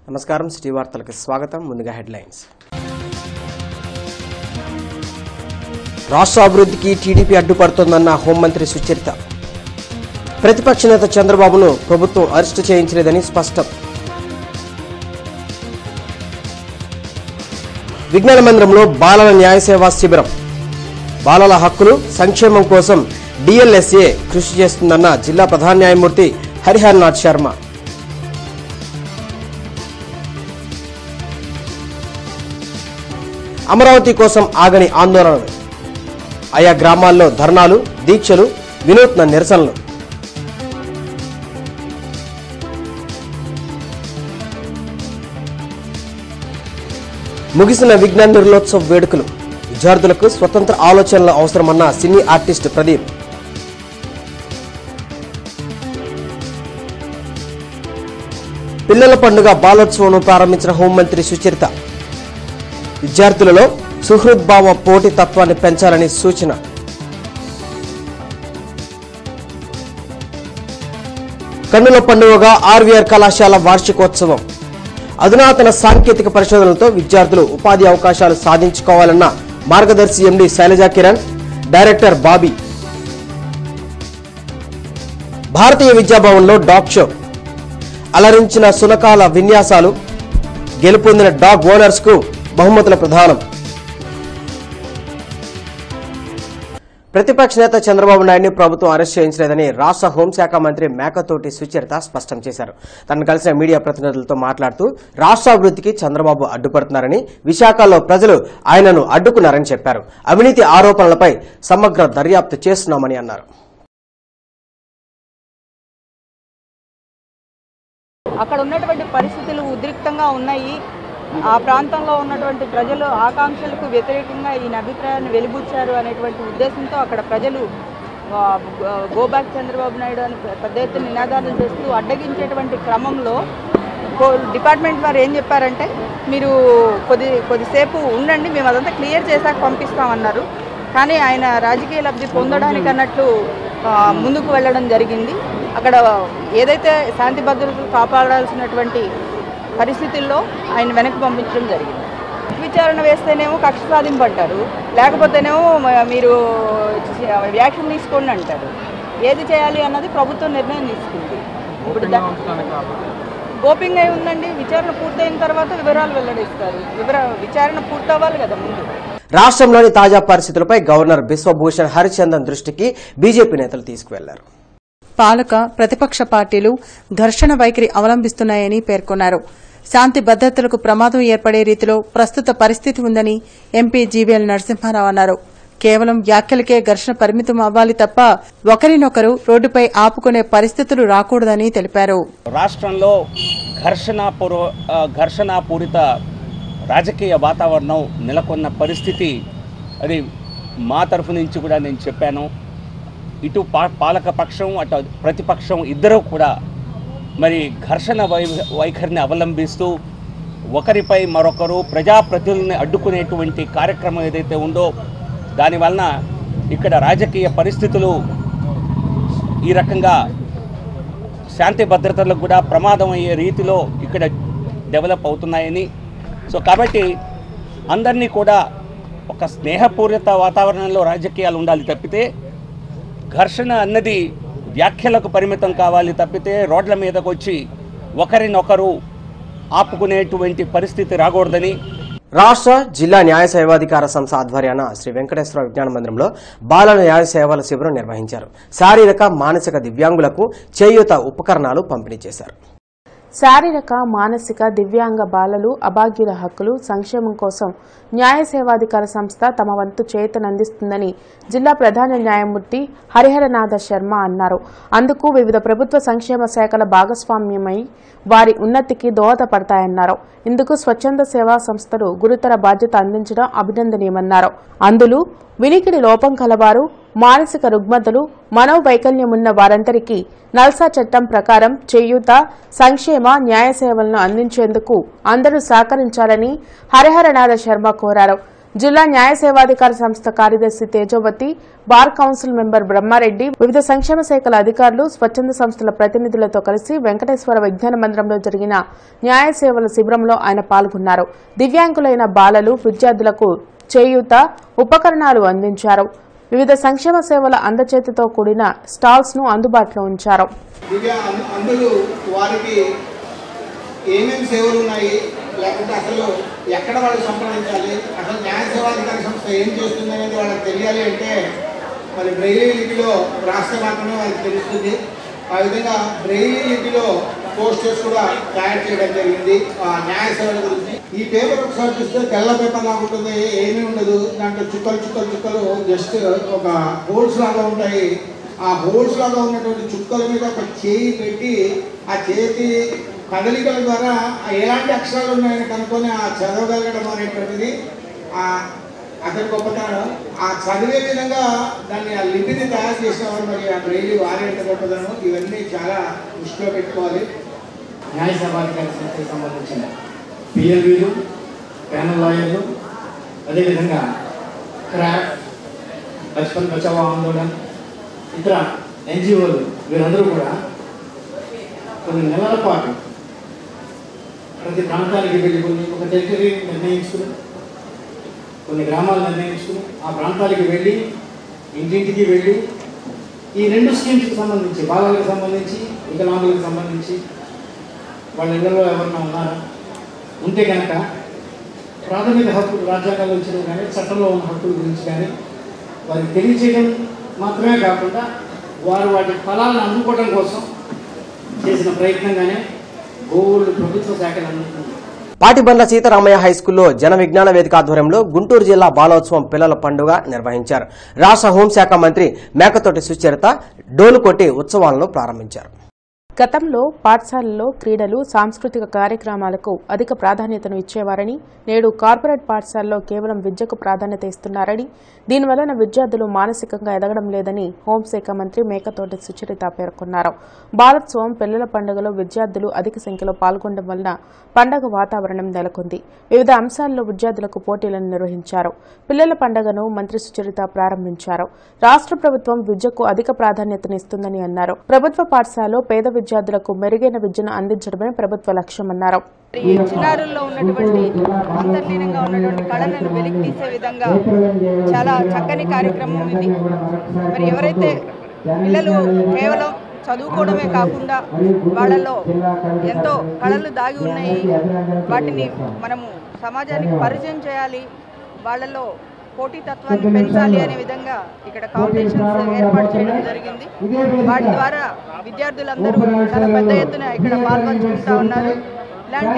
నమస్కారం సిటీ వార్తలకు స్వాగతం ముందుగా హెడ్లైన్స్ రాష్ట్ర అభివృద్ధికి టీడీపీ అడ్డుపడుతోందన్న హోంమంత్రి సుచరిత ప్రతిపక్ష నేత చంద్రబాబును ప్రభుత్వం అరెస్టు చేయించలేదని స్పష్టం విజ్ఞాన మందిరంలో బాలల న్యాయ సేవా శిబిరం బాలల హక్కులు సంక్షేమం కోసం డిఎల్ఎస్ఏ కృషి చేస్తుందన్న జిల్లా ప్రధాన న్యాయమూర్తి హరిహర్నాథ్ శర్మ అమరావతి కోసం ఆగని ఆందోళనలు ఆయా గ్రామాల్లో ధర్నాలు దీక్షలు వినూత్న నిరసనలు ముగిసిన విజ్ఞాన నిర్లోత్సవ వేడుకలు విద్యార్థులకు స్వతంత్ర ఆలోచనలు అవసరమన్న సినీ ఆర్టిస్ట్ ప్రదీప్ పిల్లల పండుగ బాలోత్సవం ప్రారంభించిన హోంమంత్రి సుచరిత విద్యార్థులలో సుహృద్భావ పోటీ తత్వాన్ని పెంచాలని సూచన కన్నుల పండుగగా ఆర్వీఆర్ కళాశాల వార్షికోత్సవం అధునాతన సాంకేతిక పరిశోధనలతో విద్యార్థులు ఉపాధి అవకాశాలు సాధించుకోవాలన్న మార్గదర్శి ఎండి శైలజా కిరణ్ డైరెక్టర్ బాబీ భారతీయ విద్యాభవన్లో డాగ్ షో అలరించిన సునకాల విన్యాసాలు గెలుపొందిన డాగ్ ఓనర్స్ కు బహుమతుల ప్రదానం ప్రతిపక్ష నేత చంద్రబాబు నాయుడిని ప్రభుత్వం అరెస్ట్ చేయించలేదని రాష్ట్ర హోంశాఖ మంత్రి మేకతోటి సుచరిత స్పష్టం చేశారు తనను కలిసిన మీడియా ప్రతినిధులతో మాట్లాడుతూ రాష్ట్ర అభివృద్ధికి చంద్రబాబు అడ్డుపడుతున్నారని విశాఖలో ప్రజలు ఆయనను అడ్డుకున్నారని చెప్పారు అవినీతి ఆరోపణలపై సమగ్ర దర్యాప్తు చేస్తున్నామని అన్నారు అక్కడ ఉన్నటువంటి పరిస్థితులు ఉద్రిక్తంగా ఉన్నాయి ఆ ప్రాంతంలో ఉన్నటువంటి ప్రజలు ఆకాంక్షలకు వ్యతిరేకంగా ఈయన అభిప్రాయాన్ని వెలిబుచ్చారు అనేటువంటి ఉద్దేశంతో అక్కడ ప్రజలు గో బ్యాక్ చంద్రబాబు నాయుడు అని పెద్ద ఎత్తున నినాదాలు చేస్తూ అడ్డగించేటువంటి క్రమంలో కో- డిపార్ట్మెంట్ వారు ఏం చెప్పారంటే మీరు కొద్ది కొద్దిసేపు ఉండండి మేము అదంతా క్లియర్ చేశాక పంపిస్తామన్నారు కానీ ఆయన రాజకీయ లబ్ధి పొందడానికి అన్నట్లు ఆ, ముందుకు వెళ్ళడం జరిగింది అక్కడ ఏదైతే శాంతి భద్రతలు కాపాడాల్సినటువంటి పరిస్థితుల్లో ఆయన వెనక్కి పంపించడం జరిగింది విచారణ వేస్తేనేమో కక్ష సాధింపు అంటారు లేకపోతేనేమో మ- మీరు యాక్షన్ తీసుకోండి అంటారు ఏది చేయాలి అన్నది ప్రభుత్వం నిర్ణయం తీసుకుంది ఇప్పుడు దా- గోప్యంగా అయి ఉందండి విచారణ పూర్తయిన తర్వాత వివరాలు వెల్లడిస్తారు వివర విచారణ పూర్తవ్వాలి కదా ముందు రాష్ట్రంలోని తాజా పరిస్థితులపై గవర్నర్ బిశ్వభూషణ్ హరిచందన్ దృష్టికి బీజేపీ నేతలు తీసుకువెళ్లారు పాలక ప్రతిపక్ష పార్టీలు ఘర్షణ వైఖరి అవలంబిస్తున్నాయని పేర్కొన్నారు శాంతి భద్రతలకు ప్రమాదం ఏర్పడే రీతిలో ప్రస్తుత పరిస్థితి ఉందని ఎంపీ జీవీఎల్ నరసింహారావు అన్నారు కేవలం వ్యాఖ్యలకే ఘర్షణ పరిమితం అవ్వాలి తప్ప ఒకరినొకరు రోడ్డుపై ఆపుకునే పరిస్థితులు రాకూడదని తెలిపారు రాష్ట్రంలో ఘర్షణాపూర్వ ఆ, ఘర్షణాపూరిత రాజకీయ వాతావరణం నెలకొన్న పరిస్థితి అది మా తరఫు నుంచి కూడా నేను చెప్పాను ఇటు పా పాలక పక్షం అటు ప్రతిపక్షం ఇద్దరూ కూడా మరి ఘర్షణ వై వైఖరిని అవలంబిస్తూ ఒకరిపై మరొకరు ప్రజాప్రతినిధుల్ని అడ్డుకునేటువంటి కార్యక్రమం ఏదైతే ఉందో దానివలన ఇక్కడ రాజకీయ పరిస్థితులు ఈ రకంగా శాంతి భద్రతలకు కూడా ప్రమాదం అయ్యే రీతిలో ఇక్కడ డెవలప్ అవుతున్నాయని సో కాబట్టి అందరినీ కూడా ఒక స్నేహపూరిత వాతావరణంలో రాజకీయాలు ఉండాలి తప్పితే ఘర్షణ అన్నది వ్యాఖ్యలకు పరిమితం కావాలి తప్పితే రోడ్ల మీదకు వచ్చి ఒకరినొకరు ఆపుకునేటువంటి పరిస్థితి రాకూడదని రాష్ట్ర జిల్లా న్యాయ సేవాధికార సంస్థ ఆధ్వర్యాన శ్రీ వెంకటేశ్వర విజ్ఞాన మందిరంలో బాల న్యాయ సేవల శిబిరం నిర్వహించారు శారీరక మానసిక దివ్యాంగులకు చేయూత ఉపకరణాలు పంపిణీ చేశారు శారీరక మానసిక దివ్యాంగ బాలలు అభాగ్యుల హక్కులు సంక్షేమం కోసం న్యాయ సేవాధికార సంస్థ తమ వంతు చేతనందిస్తుందని జిల్లా ప్రధాన న్యాయమూర్తి హరిహరనాథ శర్మ అన్నారు అందుకు వివిధ ప్రభుత్వ సంక్షేమ శాఖల భాగస్వామ్యమై వారి ఉన్నతికి దోహదపడతాయన్నారు ఇందుకు స్వచ్ఛంద సేవా సంస్థలు గురుతర బాధ్యత అందించడం అభినందనీయమన్నారు అందులో వినికిడి లోపం కలవారు మానసిక రుగ్మతలు మనోవైకల్యమున్న వారందరికీ నల్సా చట్టం ప్రకారం చేయూత సంక్షేమ న్యాయ సేవలను అందించేందుకు అందరూ సహకరించాలని హరిహరనాథ శర్మ కోరారు జిల్లా న్యాయ సేవాధికార సంస్థ కార్యదర్శి Tejovathi bar council member Brahmareddy వివిధ సంక్షేమ శాఖల అధికారులు స్వచ్ఛంద సంస్థల ప్రతినిధులతో కలిసి వెంకటేశ్వర విజ్ఞాన మందిరంలో జరిగిన న్యాయ సేవల శిబిరంలో ఆయన పాల్గొన్నారు దివ్యాంగులైన బాలలు విద్యార్థులకు చేయూత ఉపకరణాలు అందించారు వివిధ సంక్షేమ సేవల అందచేతితో కూడిన స్టాల్స్ ను అందుబాటులో ఉంచారు దివ్య అన్- అందులు వారికి ఏమేమి సేవలు ఉన్నాయి లేకపోతే అసలు ఎక్కడ వాళ్ళు సంప్రదించాలి అసలు న్యాయ సేవాధికార సంస్థ ఏం చేస్తుంది అనేది వాళ్ళకి తెలియాలి అంటే మరి బ్రెయిలీ లిపిలో రాస్తే మాత్రమే వాళ్ళకి తెలుస్తుంది ఆ విధంగా బ్రెయిలీ లిపిలో పోస్టర్స్ కూడా తయారు చేయడం జరిగింది ఆ న్యాయ సేవల గురించి ఈ పేపర్ ఒకసారి చూస్తే తెల్ల పేపర్ లాగా ఉంటుంది ఏమీ ఉండదు దాంట్లో చుక్కలు చుక్కలు చుక్కలు జస్ట్ ఒక హోల్స్ లాగా ఉంటాయి ఆ హోల్స్ లాగా ఉన్నటువంటి చుక్కల మీద ఒక చేయి పెట్టి ఆ చేతి కదలికల ద్వారా ఆ ఎలాంటి అక్షరాలు ఉన్నాయని కనుక్కొని ఆ చదవగలగడం అనేటువంటిది ఆ అతని గొప్పతనం ఆ చదివే విధంగా దాన్ని ఆ లిపిని తయారు చేసిన వారు మరి ఆ బ్రెయిలీ వారి యొక్క గొప్పతనం ఇవన్నీ చాలా దృష్టిలో పెట్టుకోవాలి న్యాయ సమాధికార సంస్థకి సంబంధించిన పిఎల్వీలు ప్యానల్ లాయర్లు అదేవిధంగా క్రాక్ బచ్పన్ బచావో ఆందోళన్ ఇతర ఎన్జిఓలు వీరందరూ కూడా కొన్ని నెలల పాటు ప్రతి ప్రాంతానికి వెళ్ళి కొన్ని ఒక టెరిటరీ నిర్ణయించుకుని కొన్ని గ్రామాలు నిర్ణయించుకుని ఆ ప్రాంతాలకు వెళ్ళి ఇంటింటికి వెళ్ళి ఈ రెండు స్కీమ్స్కి సంబంధించి బాలలకు సంబంధించి వికలాంగులకు సంబంధించి వాళ్ళ ఇళ్ళలో ఎవరన్నా ఉన్నారా ఉంటే కనుక ప్రాథమిక హక్కులు రాజ్యాంగంలో ఇచ్చినవి కానీ చట్టంలో ఉన్న హక్కుల గురించి కానీ వారికి తెలియచేయడం మాత్రమే కాకుండా వారు వాటి ఫలాలను అందుకోవడం కోసం చేసిన ప్రయత్నంగానే గోవులు ప్రభుత్వ శాఖలు అందుకుంటుంది పాటిబండ్ల సీతారామయ్య హై స్కూల్లో జన విజ్ఞాన వేదిక ఆధ్వర్యంలో గుంటూరు జిల్లా బాలోత్సవం పిల్లల పండుగ నిర్వహించారు రాష్ట్ర హోంశాఖ మంత్రి మేకతోటి సుచరిత డోలు కొట్టి ఉత్సవాలను ప్రారంభించారు గతంలో పాఠశాలల్లో క్రీడలు సాంస్కృతిక కార్యక్రమాలకు అధిక ప్రాధాన్యతను ఇచ్చేవారని నేడు కార్పొరేట్ పాఠశాలలో కేవలం విద్యకు ప్రాధాన్యత ఇస్తున్నారని దీనివలన విద్యార్థులు మానసికంగా ఎదగడం లేదని హోంశాఖ మంత్రి మేకతోటి సుచరిత పేర్కొన్నారు బాలోత్సవం పిల్లల పండుగలో విద్యార్థులు అధిక సంఖ్యలో పాల్గొనడం వలన పండగ వాతావరణం నెలకొంది వివిధ అంశాల్లో విద్యార్థులకు పోటీలను నిర్వహించారు పిల్లల పండుగను మంత్రి సుచరిత ప్రారంభించారు రాష్ట్ర ప్రభుత్వం విద్యకు అధిక ప్రాధాన్యతనిస్తుందని అన్నారు ప్రభుత్వ పాఠశాలలో పేద విద్యార్థులకు మెరుగైన విద్యను అందించడమే ప్రభుత్వ లక్ష్యమన్నారు ఈ చిన్నారుల్లో ఉన్నటువంటి అంతర్లీనంగా ఉన్నటువంటి కళలను వెలికి తీసే విధంగా చాలా చక్కని కార్యక్రమం ఇది మరి ఎవరైతే పిల్లలు కేవలం చదువుకోవడమే కాకుండా వాళ్ళలో ఎంతో కళలు దాగి ఉన్నాయి వాటిని మనము సమాజానికి పరిచయం చేయాలి వాళ్ళలో పోటీతత్వాన్ని పెంచాలి అనే విధంగా ఇక్కడ కాంపిటీషన్స్ ఏర్పాటు చేయడం జరిగింది వాటి ద్వారా విద్యార్థులందరూ చాలా పెద్ద ఎత్తున ఇక్కడ పాల్పంచుకుంటా ఉన్నారు ఇలాంటి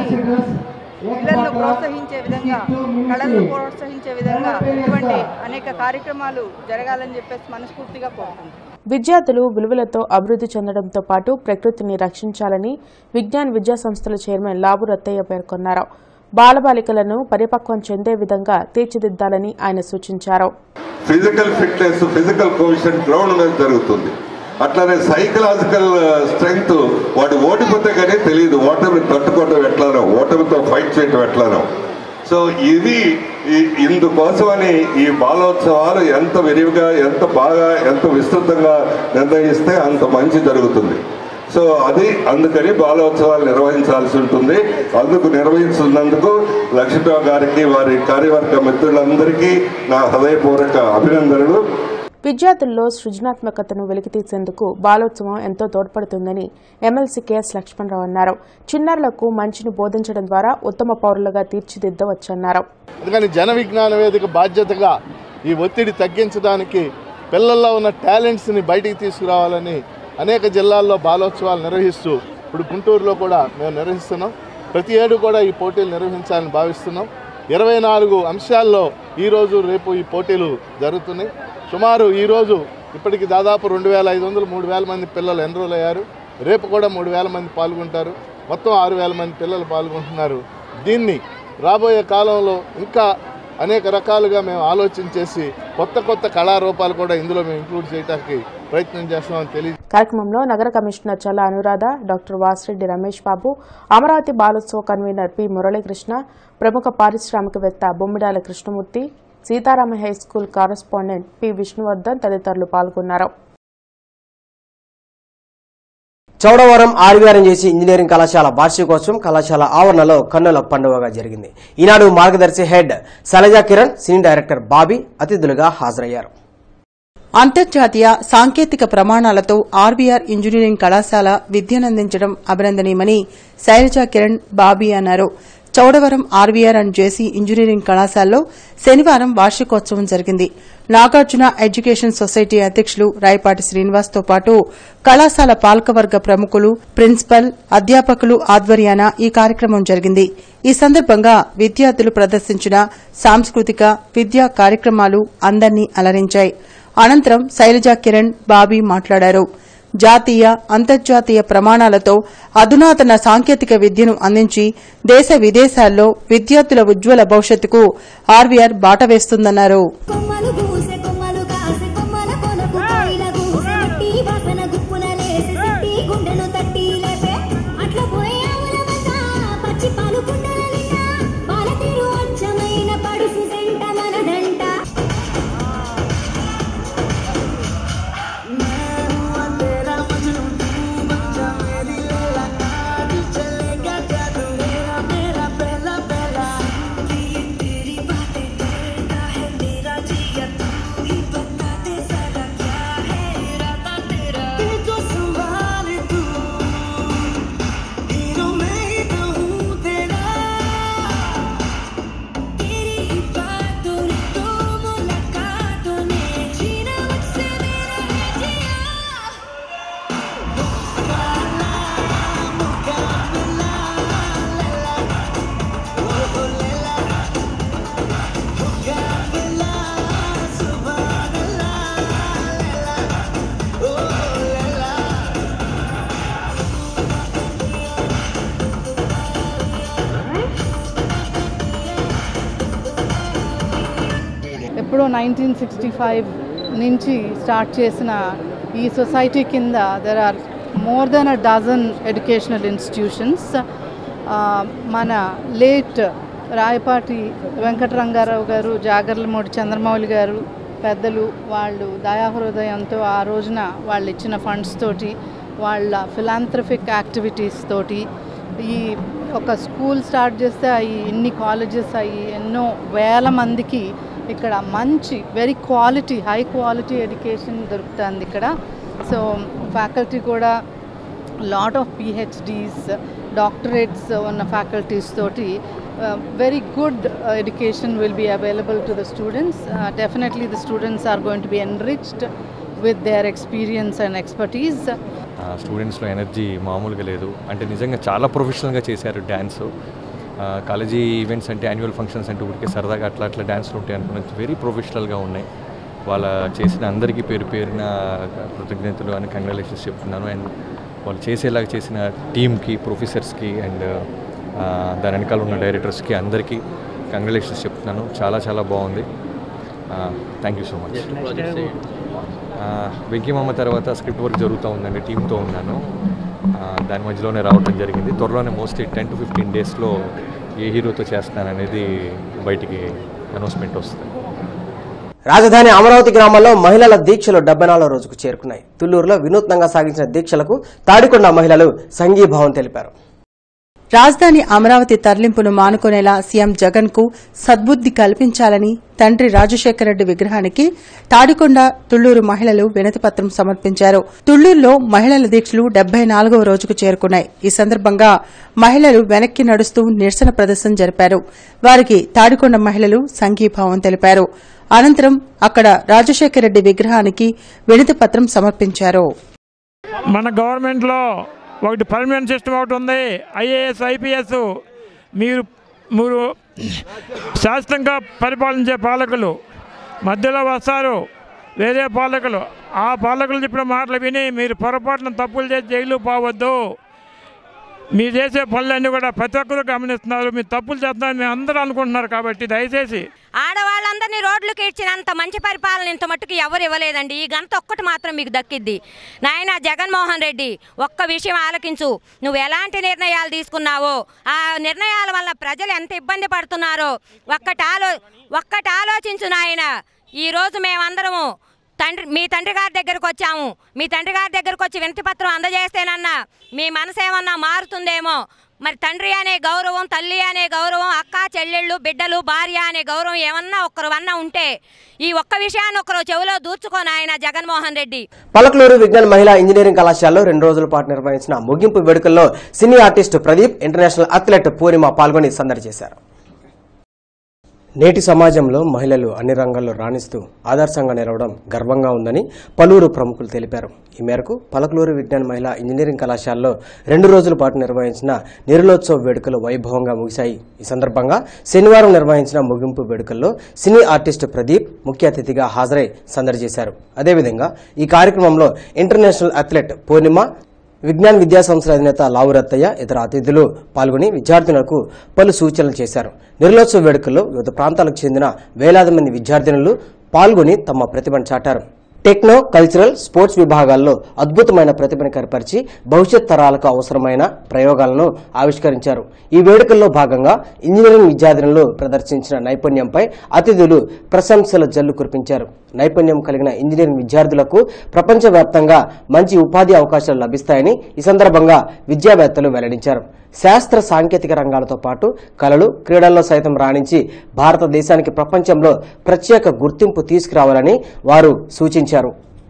పిల్లలను ప్రోత్సహించే విధంగా కళలను ప్రోత్సహించే విధంగా ఇటువంటి అనేక కార్యక్రమాలు జరగాలని చెప్పేసి మనస్ఫూర్తిగా కోరుకుంటున్నాను విద్యార్థులు విలువలతో అభివృద్ధి చెందడంతో పాటు ప్రకృతిని రక్షించాలని విజ్ఞాన్ విద్యా సంస్థల చైర్మన్ లాబు రత్తయ్య పేర్కొన్నారు బాలబాలికలను పరిపక్వం చెందే విధంగా తీర్చిదిద్దాలని ఆయన సూచించారు physical fitness physical caution ground మీద జరుగుతుంది అట్లానే సైకలాజికల్ స్ట్రెంగ్త్ వాడు ఓడిపోతే కానీ తెలియదు ఓటమి తట్టుకోవటం ఎట్లానో ఓటమితో ఫైట్ చేయటం ఎట్లానో సో ఇది ఈ- ఇందుకోసమని ఈ బాలోత్సవాలు ఎంత విరివిగా ఎంత బాగా ఎంత విస్తృతంగా నిర్ణయిస్తే అంత మంచి జరుగుతుంది సో అది అందుకని బాలోత్సవాలు నిర్వహించాల్సి ఉంటుంది అందుకు నిర్వహిస్తున్నందుకు లక్ష్మీరావు గారికి వారి కార్యవర్గ మిత్రులందరికీ నా హృదయపూర్వక అభినందనలు విద్యార్థుల్లో సృజనాత్మకతను వెలికితీసేందుకు బాలోత్సవం ఎంతో తోడ్పడుతుందని ఎమ్మెల్సీ కెఎస్ లక్ష్మణరావు అన్నారు చిన్నారులకు మంచిని బోధించడం ద్వారా ఉత్తమ పౌరులుగా తీర్చిదిద్దవచ్చన్నారు అందుకని జన విజ్ఞాన వేదిక బాధ్యతగా ఈ ఒత్తిడి తగ్గించడానికి పిల్లల్లో ఉన్న టాలెంట్స్ని బయటికి తీసుకురావాలని అనేక జిల్లాల్లో బాలోత్సవాలు నిర్వహిస్తూ ఇప్పుడు గుంటూరులో కూడా మేము నిర్వహిస్తున్నాం ప్రతి ఏడు కూడా ఈ పోటీలు నిర్వహించాలని భావిస్తున్నాం ఇరవై నాలుగు అంశాల్లో ఈరోజు రేపు ఈ పోటీలు జరుగుతున్నాయి సుమారు ఈరోజు ఇప్పటికి దాదాపు రెండు వేల ఐదు వందలు మూడు వేల మంది పిల్లలు ఎన్రోల్ అయ్యారు రేపు కూడా మూడు వేల మంది పాల్గొంటారు మొత్తం ఆరు వేల మంది పిల్లలు పాల్గొంటున్నారు దీన్ని రాబోయే కాలంలో ఇంకా అనేక రకాలుగా మేము ఆలోచన చేసి కొత్త కొత్త కళారూపాలు కూడా ఇందులో మేము ఇంక్లూడ్ చేయడానికి ప్రయత్నం చేస్తామని తెలియ కార్యక్రమంలో నగర commissioner Challa Anuradha doctor Vasireddy Ramesh Babu Amaravati Balotsava convener P Muralikrishna ప్రముఖ పారిశ్రామికవేత్త Bommidala Krishnamurthy Seetharama high school correspondent P Vishnuvardhan తదితరులు పాల్గొన్నారు చౌడవరం ఆర్వీఆర్ఎం చేసి ఇంజనీరింగ్ కళాశాల వార్షికోత్సవం కళాశాల ఆవరణలో కన్నుల పండుగగా జరిగింది Eenadu Margadarsi head Sailaja Kiran cine director Bobby అతిథులుగా హాజరయ్యారు అంతర్జాతీయ సాంకేతిక ప్రమాణాలతో ఆర్బీఆర్ ఇంజనీరింగ్ కళాశాల విద్యనందించడం అభినందనీయమని శైలజా కిరణ్ బాబీ అన్నారు Chowdavaram RVR and JC engineering కళాశాలలో శనివారం వార్షికోత్సవం జరిగింది నాగార్జున ఎడ్యుకేషన్ సొసైటీ అధ్యక్షులు రాయపాటి శ్రీనివాస్తో పాటు కళాశాల పాలకవర్గ ప్రముఖులు ప్రిన్సిపల్ అధ్యాపకులు ఆధ్వర్యాన ఈ కార్యక్రమం జరిగింది ఈ సందర్భంగా విద్యార్థులు ప్రదర్శించిన సాంస్కృతిక విద్యా కార్యక్రమాలు అందర్నీ అలరించాయి అనంతరం శైలజా కిరణ్ బాబీ మాట్లాడారు జాతీయ అంతర్జాతీయ ప్రమాణాలతో అధునాతన సాంకేతిక విద్యను అందించి దేశ విదేశాల్లో విద్యార్థుల ఉజ్వల భవిష్యత్తుకు ఆర్వీఆర్ బాట వేస్తుందన్నారు కొమ్మలు పూసే కొమ్మలు కాసే కొమ్మల కొనకు కోయిల కూసే మట్టి వాసన గుప్పున లేసే సిట్టి గుండెను తట్టి లేపే అట్ల పోయే ఆవుల వద్ద పచ్చి పాలు కుండల నిండా పాల తీరు అచ్చమైన పడుసు జంట మనదంట ఎప్పుడో నైన్టీన్ సిక్స్టీ ఫైవ్ నుంచి స్టార్ట్ చేసిన ఈ సొసైటీ కింద there are more than a dozen educational institutions మన లేట్ రాయపాటి వెంకటరంగారావు గారు జాగర్లమూడి చంద్రమౌళి గారు పెద్దలు వాళ్ళు దయాహృదయంతో ఆ రోజున వాళ్ళు ఇచ్చిన ఫండ్స్ తోటి వాళ్ళ ఫిలాంథ్రఫిక్ యాక్టివిటీస్ తోటి ఈ ఒక స్కూల్ స్టార్ట్ చేస్తే అవి ఇన్ని కాలేజెస్ అవి ఎన్నో వేల మందికి ఇక్కడ మంచి very quality high quality education దొరుకుతుంది ఇక్కడ సో ఫ్యాకల్టీ కూడా లాట్ ఆఫ్ పిహెచ్డీస్ డాక్టరేట్స్ ఉన్న ఫ్యాకల్టీస్ తోటి very good education will be available to the students definitely the students are going to be enriched with their experience and expertise స్టూడెంట్స్లో energy మామూలుగా లేదు అంటే నిజంగా చాలా ప్రొఫెషనల్గా చేశారు డ్యాన్స్ కాలేజీ ఈవెంట్స్ అంటే యాన్యువల్ ఫంక్షన్స్ అంటే ఊరికే సరదాగా అట్లా అట్లా డ్యాన్స్లు ఉంటాయి అనుకున్నది వెరీ ప్రొఫెషనల్గా ఉన్నాయి వాళ్ళ చేసిన అందరికీ పేరు పేరున కృతజ్ఞతలు అని కంగ్రాచులేషన్స్ చెప్తున్నాను అండ్ వాళ్ళు చేసేలాగా చేసిన టీమ్కి ప్రొఫెసర్స్కి అండ్ దాని వెనకాల ఉన్న డైరెక్టర్స్కి అందరికీ కంగ్రాచులేషన్స్ చెప్తున్నాను చాలా చాలా బాగుంది thank you so much Venky Mama తర్వాత స్క్రిప్ట్ వర్క్ జరుగుతూ ఉందండి టీంతో ఉన్నాను ఆ, దాని మధ్యలోనే రావటం జరిగింది త్వరలోనే మోస్ట్లీ టెన్ టు ఫిఫ్టీన్ డేస్లో ఏ హీరోతో చేస్తాను అనేది బయటికి అనౌన్స్మెంట్ వస్తుంది రాజధాని అమరావతి గ్రామంలో మహిళల దీక్షలు డెబ్బై నాలుగో రోజుకు చేరుకున్నాయి తుళ్లూరులో వినూత్నంగా సాగించిన దీక్షలకు తాడికొండ మహిళలు సంఘీభావం తెలిపారు రాజధాని అమరావతి తరలింపును మానుకునేలా సీఎం జగన్ కు సద్బుద్ది కల్పించాలని తండ్రి రాజశేఖర రెడ్డి విగ్రహానికి తాడికొండ తుళ్లూరు మహిళలు వినతిపత్రం సమర్పించారు తుళ్లూరులో మహిళల దీక్షలు డెబ్బై నాలుగవ రోజుకు చేరుకున్నాయి ఈ సందర్భంగా మహిళలు వెనక్కి నడుస్తూ నిరసన ప్రదర్శన జరిపారు వారికి తాడికొండ మహిళలు సంఘీభావం తెలిపారు అనంతరం అక్కడ రాజశేఖర రెడ్డి విగ్రహానికి వినతిపత్రం సమర్పించారు మన గవర్నమెంట్లో ఒకటి పర్మనెంట్ సిస్టమ్ ఒకటి ఉంది ఐఏఎస్ ఐపీఎస్ మీరు మీరు శాశ్వతంగా పరిపాలించే పాలకులు మధ్యలో వస్తారు వేరే పాలకులు ఆ పాలకులు చెప్పిన మాటలు విని మీరు పొరపాటున తప్పులు చేసి జైలు పోవద్దు మీరు చేసే పనులన్నీ కూడా ప్రతి ఒక్కరు గమనిస్తున్నారు మీరు తప్పులు చేస్తున్నారని మేము అందరూ అనుకుంటున్నారు కాబట్టి దయచేసి ఆడవాళ్ళందరూ అందరినీ రోడ్లకు ఇచ్చినంత మంచి పరిపాలన ఇంత మట్టుకు ఎవరు ఇవ్వలేదండి ఈ గంట ఒక్కటి మాత్రం మీకు దక్కిద్ది నాయన జగన్మోహన్ రెడ్డి ఒక్క విషయం ఆలకించు నువ్వు ఎలాంటి నిర్ణయాలు తీసుకున్నావో ఆ నిర్ణయాల వల్ల ప్రజలు ఎంత ఇబ్బంది పడుతున్నారో ఒక్కటి ఆలో ఒక్కటి ఆలోచించు నాయన ఈరోజు మేమందరము తండ్రి మీ తండ్రి గారి దగ్గరకు వచ్చాము మీ తండ్రి గారి దగ్గరకు వచ్చి వినతి పత్రం అందజేస్తేనన్నా మీ మనసు ఏమన్నా మారుతుందేమో మరి తండ్రి అనే గౌరవం తల్లి అనే గౌరవం అక్క చెల్లెళ్ళు బిడ్డలు భార్య అనే గౌరవం ఏమన్నా ఒక్కరు అన్నా ఉంటే ఈ ఒక్క విషయాన్ని ఒకరు చెవిలో దూర్చుకొని ఆయన జగన్మోహన్ రెడ్డి పలకలూరు విజ్ఞాన్ మహిళా ఇంజనీరింగ్ కళాశాలలో రెండు రోజుల పాటు నిర్వహించిన ముగింపు వేడుకల్లో cine artist Pradeep international athlete Purnima పాల్గొని సందడి చేశారు నేటి సమాజంలో మహిళలు అన్ని రంగాల్లో రాణిస్తూ ఆదర్శంగా నిలవడం గర్వంగా ఉందని పలువురు ప్రముఖులు తెలిపారు ఈ మేరకు పలకలూరు విజ్ఞాన్ మహిళా ఇంజనీరింగ్ కళాశాలలో రెండు రోజుల పాటు నిర్వహించిన నిరులోత్సవ వేడుకలు వైభవంగా ముగిశాయి ఈ సందర్భంగా శనివారం నిర్వహించిన ముగింపు వేడుకల్లో సినీ ఆర్టిస్టు ప్రదీప్ ముఖ్య అతిథిగా హాజరై సందడి చేశారు అదేవిధంగా ఈ కార్యక్రమంలో ఇంటర్నేషనల్ అథ్లెట్ పూర్ణిమ విజ్ఞాన్ విద్యా సంస్థల అధినేత లావురత్తయ్య ఇతర అతిథులు పాల్గొని విద్యార్థినులకు పలు సూచనలు చేశారు నిర్లోత్సవ వేడుకల్లో వివిధ ప్రాంతాలకు చెందిన వేలాది మంది విద్యార్థినులు పాల్గొని తమ ప్రతిభను చాటారు టెక్నో కల్చరల్ స్పోర్ట్స్ విభాగాల్లో అద్భుతమైన ప్రతిభను కనపరిచి భవిష్యత్ తరాలకు అవసరమైన ప్రయోగాలను ఆవిష్కరించారు ఈ వేడుకల్లో భాగంగా ఇంజనీరింగ్ విద్యార్థినులు ప్రదర్శించిన నైపుణ్యంపై అతిథులు ప్రశంసల జల్లు కురిపించారు నైపుణ్యం కలిగిన ఇంజనీరింగ్ విద్యార్థులకు ప్రపంచవ్యాప్తంగా మంచి ఉపాధి అవకాశాలు లభిస్తాయని ఈ సందర్భంగా విద్యావేత్తలు వెల్లడించారు శాస్త్ర సాంకేతిక రంగాలతో పాటు కళలు క్రీడల్లో సైతం రాణించి భారతదేశానికి ప్రపంచంలో ప్రత్యేక గుర్తింపు తీసుకురావాలని వారు సూచించారు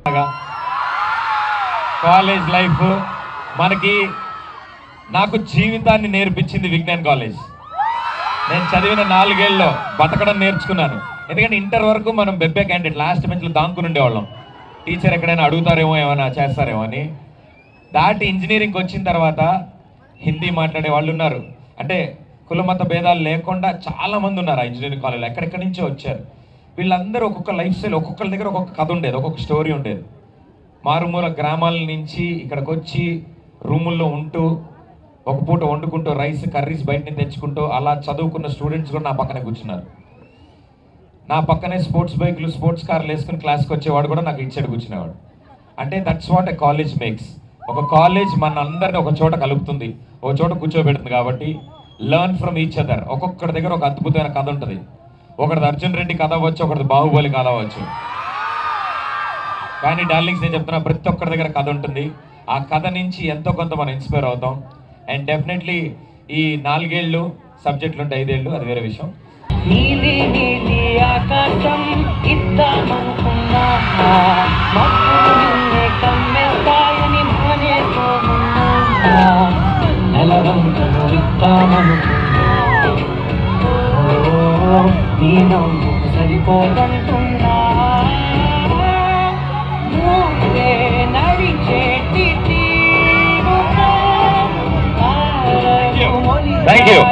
కాలేజ్ లైఫ్ మనకి నాకు జీవితాన్ని నేర్పించింది విజ్ఞాన్ కాలేజ్ నేను చదివిన నాలుగేళ్ళలో బతకడం నేర్చుకున్నాను ఎందుకంటే ఇంటర్ వరకు మనం బెబ్బే క్యాండిడేట్ లాస్ట్ బెంచ్లో దాంకుని ఉండేవాళ్ళం టీచర్ ఎక్కడైనా అడుగుతారేమో ఏమైనా చేస్తారేమో అని దాటి ఇంజనీరింగ్కి వచ్చిన తర్వాత హిందీ మాట్లాడే వాళ్ళు ఉన్నారు అంటే కులమత భేదాలు లేకుండా చాలా మంది ఉన్నారు ఆ ఇంజనీరింగ్ కాలేజ్లో ఎక్కడెక్కడి నుంచో వచ్చారు వీళ్ళందరూ ఒక్కొక్క లైఫ్ స్టైల్ ఒక్కొక్కరి దగ్గర ఒక్కొక్క కథ ఉండేది ఒక్కొక్క స్టోరీ ఉండేది మారుమూల గ్రామాల నుంచి ఇక్కడికి వచ్చి రూముల్లో ఉంటూ ఒక పూట వండుకుంటూ రైస్ కర్రీస్ బయట నుంచి తెచ్చుకుంటూ అలా చదువుకున్న స్టూడెంట్స్ కూడా నా పక్కనే కూర్చున్నారు నా పక్కనే స్పోర్ట్స్ బైక్లు స్పోర్ట్స్ కార్లు వేసుకుని క్లాస్కి వచ్చేవాడు కూడా నాకు ఇచ్చాడు కూర్చునేవాడు అంటే that's what a college makes ఒక కాలేజ్ మన అందరిని ఒక చోట కలుపుతుంది ఒక చోట కూర్చోబెడుతుంది కాబట్టి లెర్న్ ఫ్రమ్ ఈచ్ అదర్ ఒక్కొక్కడి దగ్గర ఒక అద్భుతమైన కథ ఉంటుంది ఒకటిది అర్జున్ రెడ్డి కథ అవ్వచ్చు ఒకటిది బాహుబలి కథ అవ్వచ్చు కానీ డార్లింగ్స్ నేను చెప్తున్నా ప్రతి ఒక్కరి దగ్గర కథ ఉంటుంది ఆ కథ నుంచి ఎంతో కొంత మనం ఇన్స్పైర్ అవుతాం అండ్ డెఫినెట్లీ ఈ నాలుగేళ్ళు సబ్జెక్టులు ఉంటాయి ఐదేళ్ళు అది వేరే విషయం నీలి నీలి ఆకాశం ఇద్దామనుకున్నా మబ్బులు నిన్నే కమ్మేస్తాయని మానేస్తూ ఉన్నా నెలవంకలు ఇద్దామనుకున్నా ఓ, నీ నవ్వు సరిపోదంటున్నా నువ్వే నడిచేటి తీరుగా Thank you.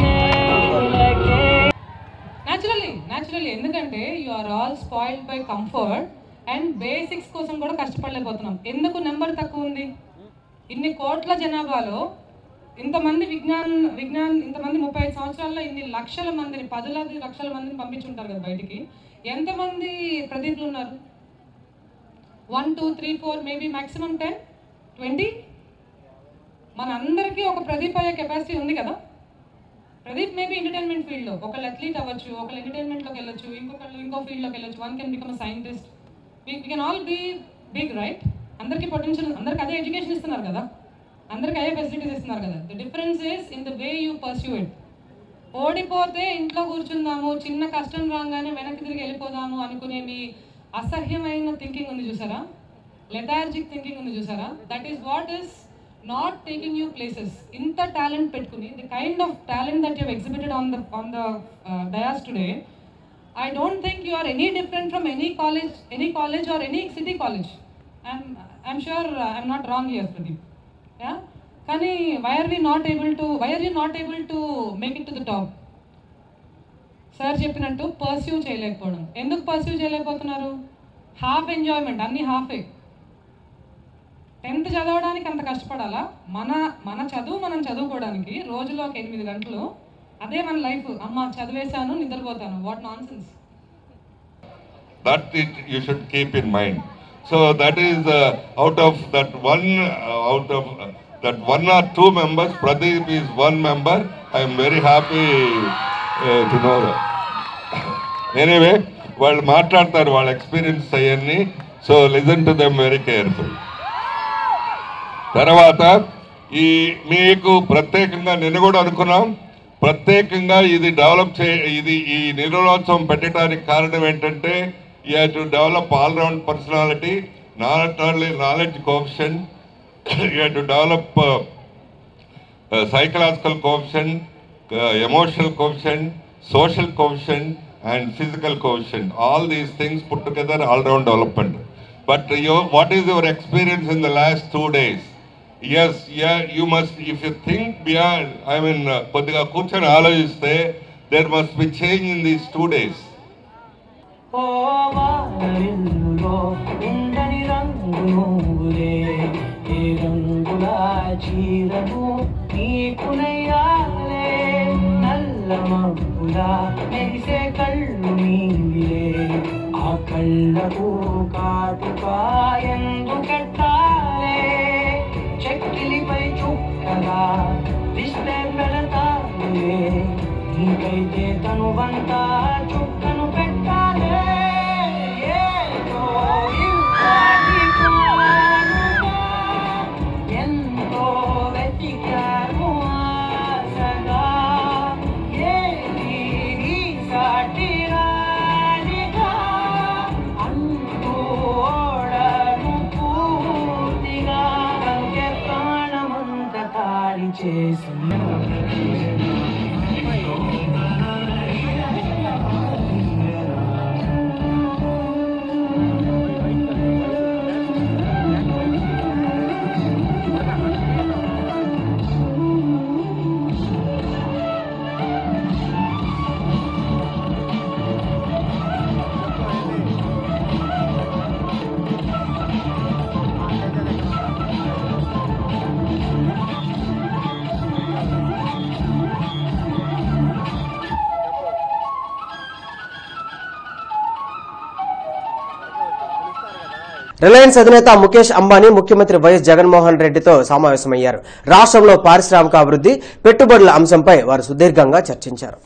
న్యాచురల్లీ న్యాచురల్లీ ఎందుకంటే you are all spoiled by comfort and basics కోసం కూడా కష్టపడలేకపోతున్నాం ఎందుకు నెంబర్ తక్కువ ఉంది ఇన్ని కోట్ల జనాభాలో ఇంతమంది విజ్ఞాన్ విజ్ఞాన్ ఇంతమంది ముప్పై ఐదు సంవత్సరాల్లో ఇన్ని లక్షల మందిని పదులాది లక్షల మందిని పంపించుంటారు కదా బయటికి ఎంతమంది ప్రదీప్లు ఉన్నారు one two three four maybe maximum ten twenty మన అందరికీ ఒక ప్రదీప్ అయ్యే కెపాసిటీ ఉంది కదా ప్రదీప్ మేబీ ఎంటర్టైన్మెంట్ ఫీల్డ్లో ఒకళ్ళు అథ్లీట్ అవ్వచ్చు ఒకళ్ళు ఎంటర్టైన్మెంట్లోకి వెళ్ళొచ్చు ఇంకొకళ్ళు ఇంకో ఫీల్డ్లోకి వెళ్ళొచ్చు one can become scientist we can all be big right అందరికీ పొటెన్షియల్ అందరికి అదే ఎడ్యుకేషన్ ఇస్తున్నారు కదా అందరికి అదే ఫెసిలిటీస్ ఇస్తున్నారు కదా the difference is in the way you pursue it ఓడిపోతే ఇంట్లో కూర్చుందాము చిన్న కష్టం రాగానే వెనక్కి తిరిగి వెళ్ళిపోదాము అనుకునే మీ అసహ్యమైన థింకింగ్ ఉంది చూసారా లెథార్జిక్ థింకింగ్ ఉంది చూసారా that is what is not taking you places ఇంత టాలెంట్ పెట్టుకుని the kind of talent that you exhibited on the on the dais today I don't think you are any different from any college any college or any city college I'm I'm sure I'm not wrong here Pradeep yeah కానీ why are we not able to why are you not able to make it to the top sir చెప్పినట్టు pursue చేయలేకపోవడం ఎందుకు pursue చేయలేకపోతున్నారు half enjoyment అన్ని హాఫే tenth చదవడానికి అంత కష్టపడాలా మన మన చదువు మనం చదువుకోవడానికి రోజులో ఒక ఎనిమిది గంటలు అదే మన లైఫ్ అమ్మ చదివేశాను నిద్రపోతాను what nonsense That it, you should keep in mind. So that is uh, out of that one, uh, out of uh, that one or two members, Pradeep is one member. I am very happy uh, to know that. Anyway వాళ్ళు మాట్లాడతారు వాళ్ళ experience అవన్నీ so listen to them very careful తర్వాత ఈ మీకు ప్రత్యేకంగా నిన్న కూడా అనుకున్నాం ప్రత్యేకంగా ఇది డెవలప్ చే ఇది ఈ నిర్వలోత్సవం పెట్టడానికి కారణం ఏంటంటే you have to develop all round personality not only knowledge కోప్షన్ you have to develop psychological కోప్షన్ emotional కోప్షన్ social quotient and physical quotient. All these things put together all-round development. But your, what is your experience in the last two days? Yes, yeah, you must, if you think beyond, I mean, uh, కొద్దిగా కూర్చొని ఆలోచిస్తే there must be change in these two days. పోవారెల్లులో ఉండని రంగు నువ్వులే ఏ రంగుల చీరను నీకునయ్యాలే నల్ల మబ్బులా మెరిసే కళ్ళు నీవిలే ఆ కళ్ళకు కాటుకా ఎందుకెట్టాలే చెక్కిలిపై చుక్కగా దిష్టే పెడతాలే నీకైతే తనువంతా చుక్కను పెట్టాలే ఏదో ఇవ్వాలి కానుగా, ఎంతో వెతికాను ఆశగా ఏది నీ సాటి రానిగా అంటూ ఓడను పూర్తిగా కనుకే ప్రాణమంత తాడి రిలయన్స్ అధినేత ముఖేష్ అంబానీ ముఖ్యమంత్రి వైఎస్ జగన్మోహన్ రెడ్డితో సమావేశమయ్యారు రాష్ట్రంలో పారిశ్రామిక అభివృద్ధి పెట్టుబడుల అంశంపై వారు సుదీర్ఘంగా చర్చించారు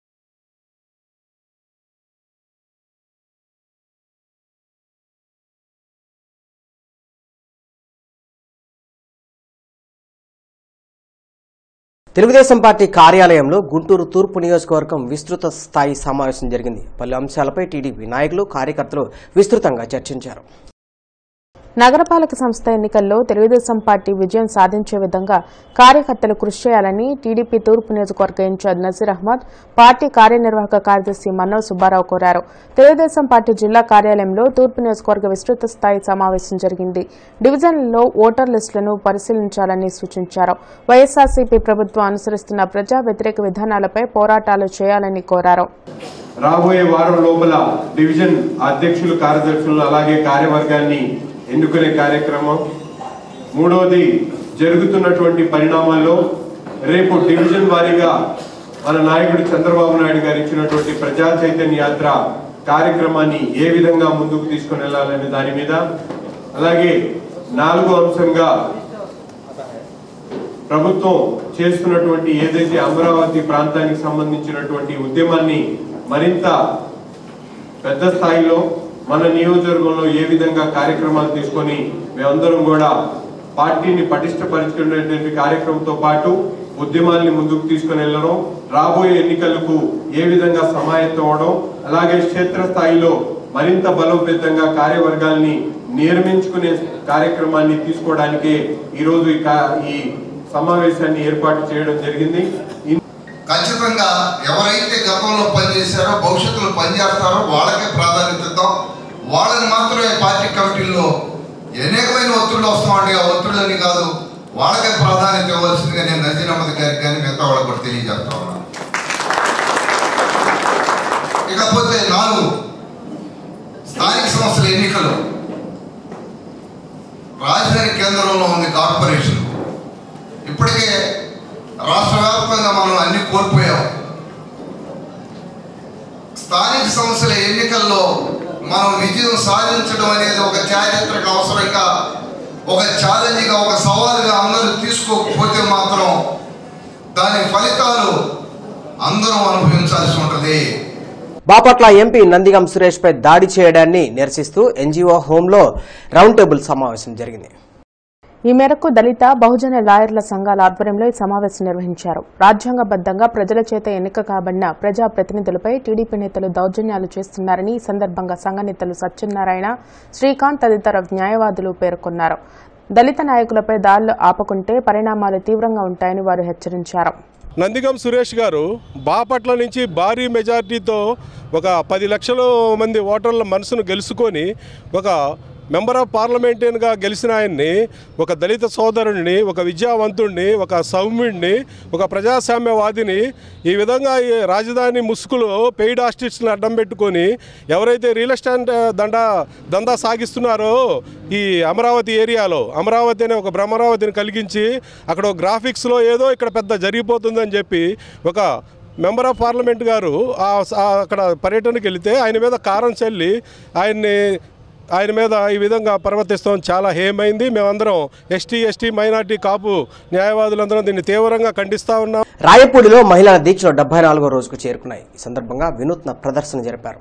తెలుగుదేశం పార్టీ కార్యాలయంలో గుంటూరు తూర్పు నియోజకవర్గం విస్తృత స్థాయి సమావేశం జరిగింది పలు అంశాలపై టీడీపీ నాయకులు కార్యకర్తలు విస్తృతంగా చర్చించారు నగరపాలక సంస్థ ఎన్నికల్లో తెలుగుదేశం పార్టీ విజయం సాధించే విధంగా కార్యకర్తలు కృషి చేయాలని టీడీపీ తూర్పు నియోజకవర్గ ఇన్ఛార్జ్ నజీర్ అహ్మద్ పార్టీ కార్యనిర్వాహక కార్యదర్శి మన్నవ సుబ్బారావు కోరారు తెలుగుదేశం పార్టీ జిల్లా కార్యాలయంలో తూర్పు నియోజకవర్గ విస్తృత స్థాయి సమావేశం జరిగింది డివిజన్లలో ఓటర్ లిస్టులను పరిశీలించాలని సూచించారు వైఎస్ఆర్సీపీ ప్రభుత్వం అనుసరిస్తున్న ప్రజా వ్యతిరేక విధానాలపై పోరాటాలు చేయాలని కోరారు రాబోయే వారం లోపల డివిజన్ అధ్యక్షులు కార్యదర్శులు అలాగే కార్యవర్గాన్ని ఎన్నుకునే కార్యక్రమం మూడవది జరుగుతున్నటువంటి పరిణామాల్లో రేపు డివిజన్ వారీగా మన నాయకుడు చంద్రబాబు నాయుడు గారు ఇచ్చినటువంటి ప్రజా చైతన్య యాత్ర కార్యక్రమాన్ని ఏ విధంగా ముందుకు తీసుకుని వెళ్ళాలనే దాని మీద అలాగే నాలుగో అంశంగా ప్రభుత్వం చేస్తున్నటువంటి ఏదైతే అమరావతి ప్రాంతానికి సంబంధించినటువంటి ఉద్యమాన్ని మరింత పెద్ద స్థాయిలో మన నియోజకవర్గంలో ఏ విధంగా కార్యక్రమాలు తీసుకొని మేమందరం కూడా పార్టీని పటిష్టపరుచుకునేటువంటి కార్యక్రమంతో పాటు ఉద్యమాల్ని ముందుకు తీసుకుని వెళ్ళడం రాబోయే ఎన్నికలకు ఏ విధంగా సమాయత్తం అవడం అలాగే క్షేత్రస్థాయిలో మరింత బలోపేతంగా కార్యవర్గాల్ని నియమించుకునే కార్యక్రమాన్ని తీసుకోవడానికే ఈరోజు ఈ కా- ఈ సమావేశాన్ని ఏర్పాటు చేయడం జరిగింది ఇన్- ఖచ్చితంగా ఎవరైతే గతంలో పనిచేశారో భవిష్యత్తులో పనిచేస్తారో వాళ్ళకే ప్రాధాన్యత ఇద్దాం వాళ్ళని మాత్రమే పార్టీ కమిటీల్లో అనేకమైన ఒత్తిళ్ళు వస్తామండి ఆ ఒత్తిళ్ళని కాదు వాళ్ళకే ప్రాధాన్యత ఇవ్వాల్సిందిగా నేను నజీర్ అహ్మద్ గారికి కానీ మిగతా వాళ్ళకి కూడా తెలియజేస్తా ఉన్నాను ఇకపోతే నాలుగు స్థానిక సంస్థల ఎన్నికలు రాజధాని కేంద్రంలో ఉంది కార్పొరేషన్ ఇప్పటికే రాష్ట్ర వ్యాప్తంగా మనం అన్ని కోల్పోయాం స్థానిక సంస్థల ఎన్నికల్లో మనం విజయం సాధించడం అనేది ఒక చారిత్రక అవసరంగా ఒక ఛాలెంజ్గా ఒక సవాలుగా అందరూ తీసుకోకపోతే మాత్రం దాని ఫలితాలు అందరం అనుభవించాల్సి ఉంటుంది బాపట్ల ఎంపీ నందిగం సురేష్ పై దాడి చేయడాన్ని నిరసిస్తూ ఎన్జీఓ హోంలో రౌండ్ టేబుల్ సమావేశం జరిగింది ఈ మేరకు దళిత బహుజన లాయర్ల సంఘాల ఆధ్వర్యంలో ఈ సమావేశం నిర్వహించారు రాజ్యాంగబద్దంగా ప్రజల చేత ఎన్నిక కాబడిన ప్రజా ప్రతినిధులపై టీడీపీ నేతలు దౌర్జన్యాలు చేస్తున్నారని ఈ సందర్భంగా సంఘ నేతలు సత్యనారాయణ శ్రీకాంత్ తదితర న్యాయవాదులు పేర్కొన్నారు దళిత నాయకులపై దాడులు ఆపకుంటే పరిణామాలు తీవ్రంగా ఉంటాయని వారు హెచ్చరించారు నందిగం సురేష్ గారు బాపట్ల నుంచి భారీ మెజార్టీతో ఒక పది లక్షల మంది ఓటర్ల మనసును గెలుచుకొని ఒక మెంబర్ ఆఫ్ పార్లమెంటేరియన్గా గెలిచిన ఆయన్ని ఒక దళిత సోదరుడిని ఒక విద్యావంతుడిని ఒక సౌమ్యుడిని ఒక ప్రజాస్వామ్యవాదిని ఈ విధంగా ఈ రాజధాని ముసుగులో పెయిడ్ ఆర్టిస్టులను అడ్డం పెట్టుకొని ఎవరైతే రియల్ ఎస్టేట్ దండ దందా సాగిస్తున్నారో ఈ అమరావతి ఏరియాలో అమరావతి అనే ఒక బ్రహ్మరావతిని కలిగించి అక్కడ ఒక గ్రాఫిక్స్లో ఏదో ఇక్కడ పెద్ద జరిగిపోతుందని చెప్పి ఒక మెంబర్ ఆఫ్ పార్లమెంట్ గారు ఆ- ఆ అక్కడ పర్యటనకి వెళితే ఆయన మీద కారం చల్లి ఆయన్ని ఆయన మీద ఈ విధంగా ప్రవర్తిస్తాం చాలా హేమైంది మేమందరం ఎస్టీ ఎస్టీ మైనార్టీ కాపు న్యాయవాదులందరం దీన్ని తీవ్రంగా ఖండిస్తా ఉన్నాం రాయపూడిలో మహిళల దీక్షలు డెబ్బై నాలుగో రోజుకు చేరుకున్నాయి ఈ సందర్భంగా వినూత్న ప్రదర్శన జరిపారు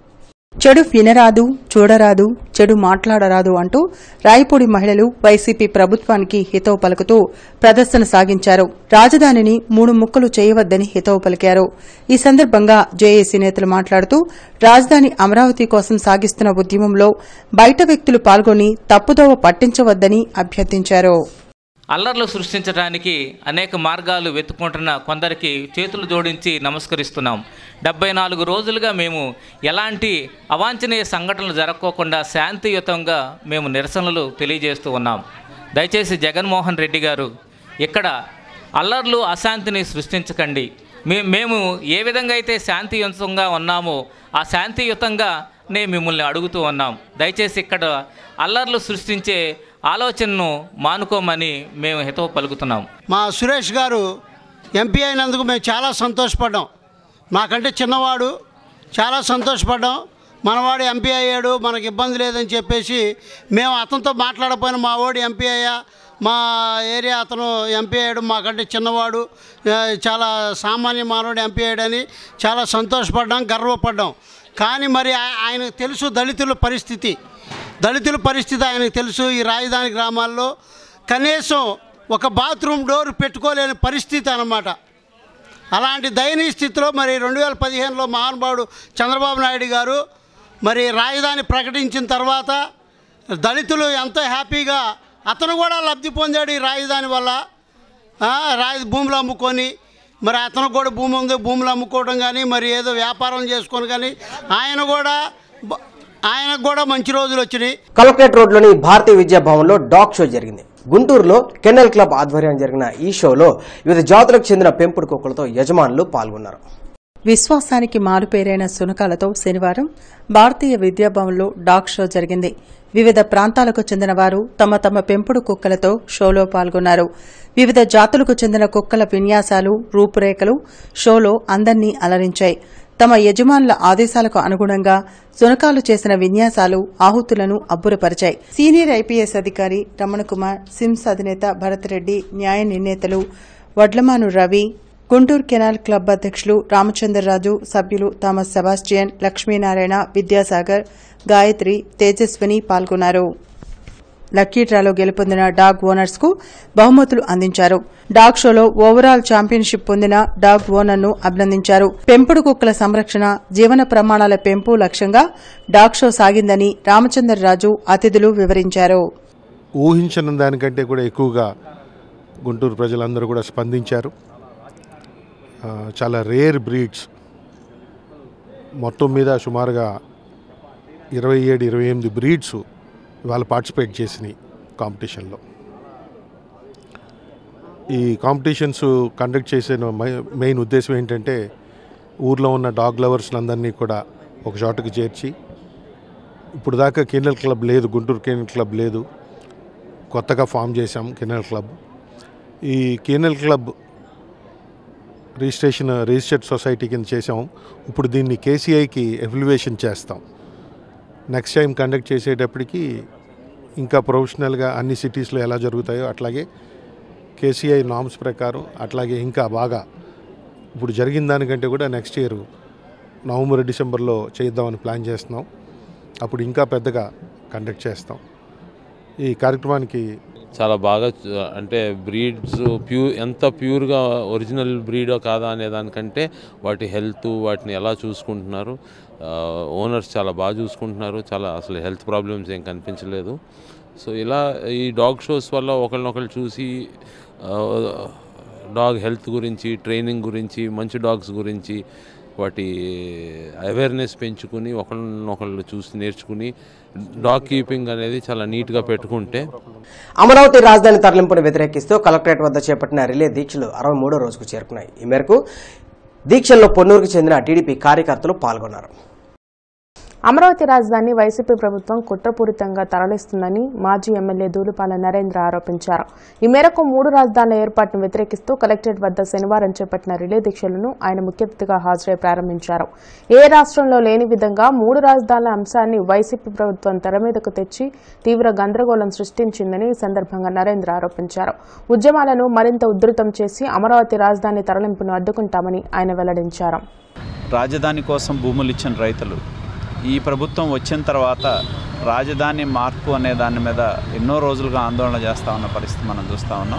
చెడు వినరాదు చూడరాదు చెడు మాట్లాడరాదు అంటూ రాయపూడి మహిళలు వైసీపీ ప్రభుత్వానికి హితవు పలుకుతూ ప్రదర్శన సాగించారు రాజధానిని మూడు ముక్కలు చేయవద్దని హితవు పలికారు ఈ సందర్భంగా జేఏసీ నేతలు మాట్లాడుతూ రాజధాని అమరావతి కోసం సాగిస్తున్న ఉద్యమంలో బయట వ్యక్తులు పాల్గొని తప్పుదోవ పట్టించవద్దని అభ్యర్థించారు అల్లర్లు సృష్టించడానికి అనేక మార్గాలు వెతుక్కుంటున్న కొందరికి చేతులు జోడించి నమస్కరిస్తున్నాం డెబ్బై నాలుగు రోజులుగా మేము ఎలాంటి అవాంఛనీయ సంఘటనలు జరగకోకుండా శాంతియుతంగా మేము నిరసనలు తెలియజేస్తూ ఉన్నాం దయచేసి జగన్మోహన్ రెడ్డి గారు ఇక్కడ అల్లర్లు అశాంతిని సృష్టించకండి మే మేము ఏ విధంగా అయితే శాంతియుతంగా ఉన్నామో ఆ శాంతియుతంగా నే మిమ్మల్ని అడుగుతూ ఉన్నాం దయచేసి ఇక్కడ అల్లర్లు సృష్టించే ఆలోచనను మానుకోమని మేము హితవు పలుకుతున్నాం మా సురేష్ గారు ఎంపీ అయినందుకు మేము చాలా సంతోషపడ్డాం మాకంటే చిన్నవాడు చాలా సంతోషపడ్డాం మనవాడు ఎంపీ అయ్యాడు మనకి ఇబ్బంది లేదని చెప్పేసి మేము అతనితో మాట్లాడకపోయినా మా వాడు ఎంపీ అయ్యా మా ఏరియా అతను ఎంపీ అయ్యాడు మాకంటే చిన్నవాడు ఆ, చాలా సామాన్య మానవుడు ఎంపీ అయ్యాడని చాలా సంతోషపడ్డాం గర్వపడ్డాం కానీ మరి ఆ- ఆయనకు తెలుసు దళితుల పరిస్థితి దళితుల పరిస్థితి ఆయనకు తెలుసు ఈ రాజధాని గ్రామాల్లో కనీసం ఒక బాత్రూమ్ డోర్ పెట్టుకోలేని పరిస్థితి అన్నమాట అలాంటి దయనీయ స్థితిలో మరి రెండు వేల పదిహేనులో మహానుభావుడు చంద్రబాబు నాయుడు గారు మరి రాజధాని ప్రకటించిన తర్వాత దళితులు ఎంతో హ్యాపీగా అతను కూడా లబ్ధి పొందాడు ఈ రాజధాని వల్ల ఆ, రాజ భూములు అమ్ముకొని మరి అతను కూడా భూమి ఉంది భూములు అమ్ముకోవడం కానీ మరి ఏదో వ్యాపారం చేసుకొని కానీ ఆయన కూడా బ- ఆయనకు కూడా మంచి రోజులు వచ్చినాయి కలెక్టరేట్ రోడ్లోని భారతీయ విద్యా భవన్లో డాగ్ షో జరిగింది గుంటూరులో కెన్నెల్ క్లబ్ ఆధ్వర్యం జరిగిన ఈ షోలో వివిధ జాతులకు చెందిన పెంపుడు కుక్కలతో యజమానులు పాల్గొన్నారు విశ్వాసానికి మారుపేరైన సునకాలతో శనివారం భారతీయ విద్యాభవన్లో డాగ్ షో జరిగింది వివిధ ప్రాంతాలకు చెందిన వారు తమ తమ పెంపుడు కుక్కలతో షోలో పాల్గొన్నారు వివిధ జాతులకు చెందిన కుక్కల విన్యాసాలు రూపురేఖలు షోలో అందర్నీ అలరించాయి తమ యజమానుల ఆదేశాలకు అనుగుణంగా సునకాలు చేసిన విన్యాసాలు ఆహుతులను అబ్బురపరిచాయి సీనియర్ ఐపీఎస్ అధికారి రమణకుమార్ సిమ్స్ అధినేత భరత్ రెడ్డి న్యాయ నిర్ణేతలు వడ్లమాను రవి గుంటూరు కెనాల్ క్లబ్ అధ్యక్షులు రామచంద్రరాజు సభ్యులు థామస్ సెబాస్టియన్ లక్ష్మీనారాయణ విద్యాసాగర్ గాయత్రి తేజస్విని పాల్గొన్నారు లక్కీ డ్రాలో గెలుపొందిన డాగ్ ఓనర్స్ కు బహుమతులు అందించారు డాగ్ షోలో ఓవరాల్ ఛాంపియన్షిప్ పొందిన డాగ్ ఓనర్ ను అభినందించారు పెంపుడు కుక్కల సంరక్షణ జీవన ప్రమాణాల పెంపు లక్ష్యంగా డాగ్ షో సాగిందని రామచంద్రరాజు అతిథులు వివరించారు ఊహించిన దానికంటే కూడా ఎక్కువగా గుంటూరు ప్రజలందరూ కూడా స్పందించారు ఆ, చాలా రేర్ బ్రీడ్స్ మొత్తం మీద సుమారుగా ఇరవై ఏడు ఇరవై ఎనిమిది బ్రీడ్స్ ఇవాళ పార్టిసిపేట్ చేసినాయి కాంపిటీషన్లో ఈ కాంపిటీషన్స్ కండక్ట్ చేసిన మై- మెయిన్ ఉద్దేశం ఏంటంటే ఊర్లో ఉన్న డాగ్ లవర్స్ అందరినీ కూడా ఒక చోటకి చేర్చి ఇప్పుడు దాకా కెనల్ క్లబ్ లేదు గుంటూరు కెనల్ క్లబ్ లేదు కొత్తగా ఫామ్ చేశాం కెనల్ క్లబ్ ఈ kennel club registration registered society కింద చేసాం ఇప్పుడు దీన్ని కేసీఐకి ఎఫిలివేషన్ చేస్తాం నెక్స్ట్ టైం కండక్ట్ చేసేటప్పటికి ఇంకా ప్రొఫెషనల్గా అన్ని సిటీస్లో ఎలా జరుగుతాయో అట్లాగే కేసీఐ నామ్స్ ప్రకారం అట్లాగే ఇంకా బాగా ఇప్పుడు జరిగిన దానికంటే కూడా నెక్స్ట్ ఇయర్ నవంబర్ డిసెంబర్లో చేద్దామని ప్లాన్ చేస్తున్నాం అప్పుడు ఇంకా పెద్దగా కండక్ట్ చేస్తాం ఈ కార్యక్రమానికి చాలా బాగా చ- అంటే బ్రీడ్స్ ప్యూర్ ఎంత ప్యూర్గా ఒరిజినల్ బ్రీడో కాదా అనే దానికంటే వాటి హెల్త్ వాటిని ఎలా చూసుకుంటున్నారు ఓనర్స్ చాలా బాగా చూసుకుంటున్నారు చాలా అసలు హెల్త్ ప్రాబ్లమ్స్ ఏం కనిపించలేదు సో ఇలా ఈ డాగ్ షోస్ వల్ల ఒకరినొకరు చూసి డాగ్ హెల్త్ గురించి ట్రైనింగ్ గురించి మంచి డాగ్స్ గురించి వాటి అవేర్నెస్ పెంచుకుని ఒకరినొకళ్ళు చూసి నేర్చుకుని డాగ్ కీపింగ్ అనేది చాలా నీట్గా పెట్టుకుంటే అమరావతి రాజధాని తరలింపును వ్యతిరేకిస్తూ కలెక్టరేట్ వద్ద చేపట్టిన రిలే దీక్షలు అరవై మూడో రోజుకు చేరుకున్నాయి ఈ మేరకు దీక్షల్లో పొన్నూరుకు చెందిన టీడీపీ కార్యకర్తలు పాల్గొన్నారు అమరావతి రాజధాని వైసీపీ ప్రభుత్వం కుట్రపూరితంగా తరలిస్తుందని మాజీ ఎమ్మెల్యే దూలుపాల నరేంద్ర ఆరోపించారు ఈ మేరకు మూడు రాజధానుల ఏర్పాటును వ్యతిరేకిస్తూ కలెక్టరేట్ వద్ద శనివారం చేపట్టిన రిలే దీక్షలను ఆయన ముఖ్య అతిథిగా హాజరై ప్రారంభించారు ఏ రాష్ట్రంలో లేని విధంగా మూడు రాజధానుల అంశాన్ని వైసీపీ ప్రభుత్వం తెర మీదకు తెచ్చి తీవ్ర గందరగోళం సృష్టించిందని ఈ సందర్భంగా నరేంద్ర ఆరోపించారు ఉద్యమాలను మరింత ఉధృతం చేసి అమరావతి రాజధాని తరలింపును అడ్డుకుంటామని ఆయన వెల్లడించారు రాజధాని కోసం భూములు ఇచ్చిన రైతులు ఈ ప్రభుత్వం వచ్చిన తర్వాత రాజధాని మార్పు అనే దాని మీద ఎన్నో రోజులుగా ఆందోళన చేస్తూ ఉన్న పరిస్థితి మనం చూస్తూ ఉన్నాం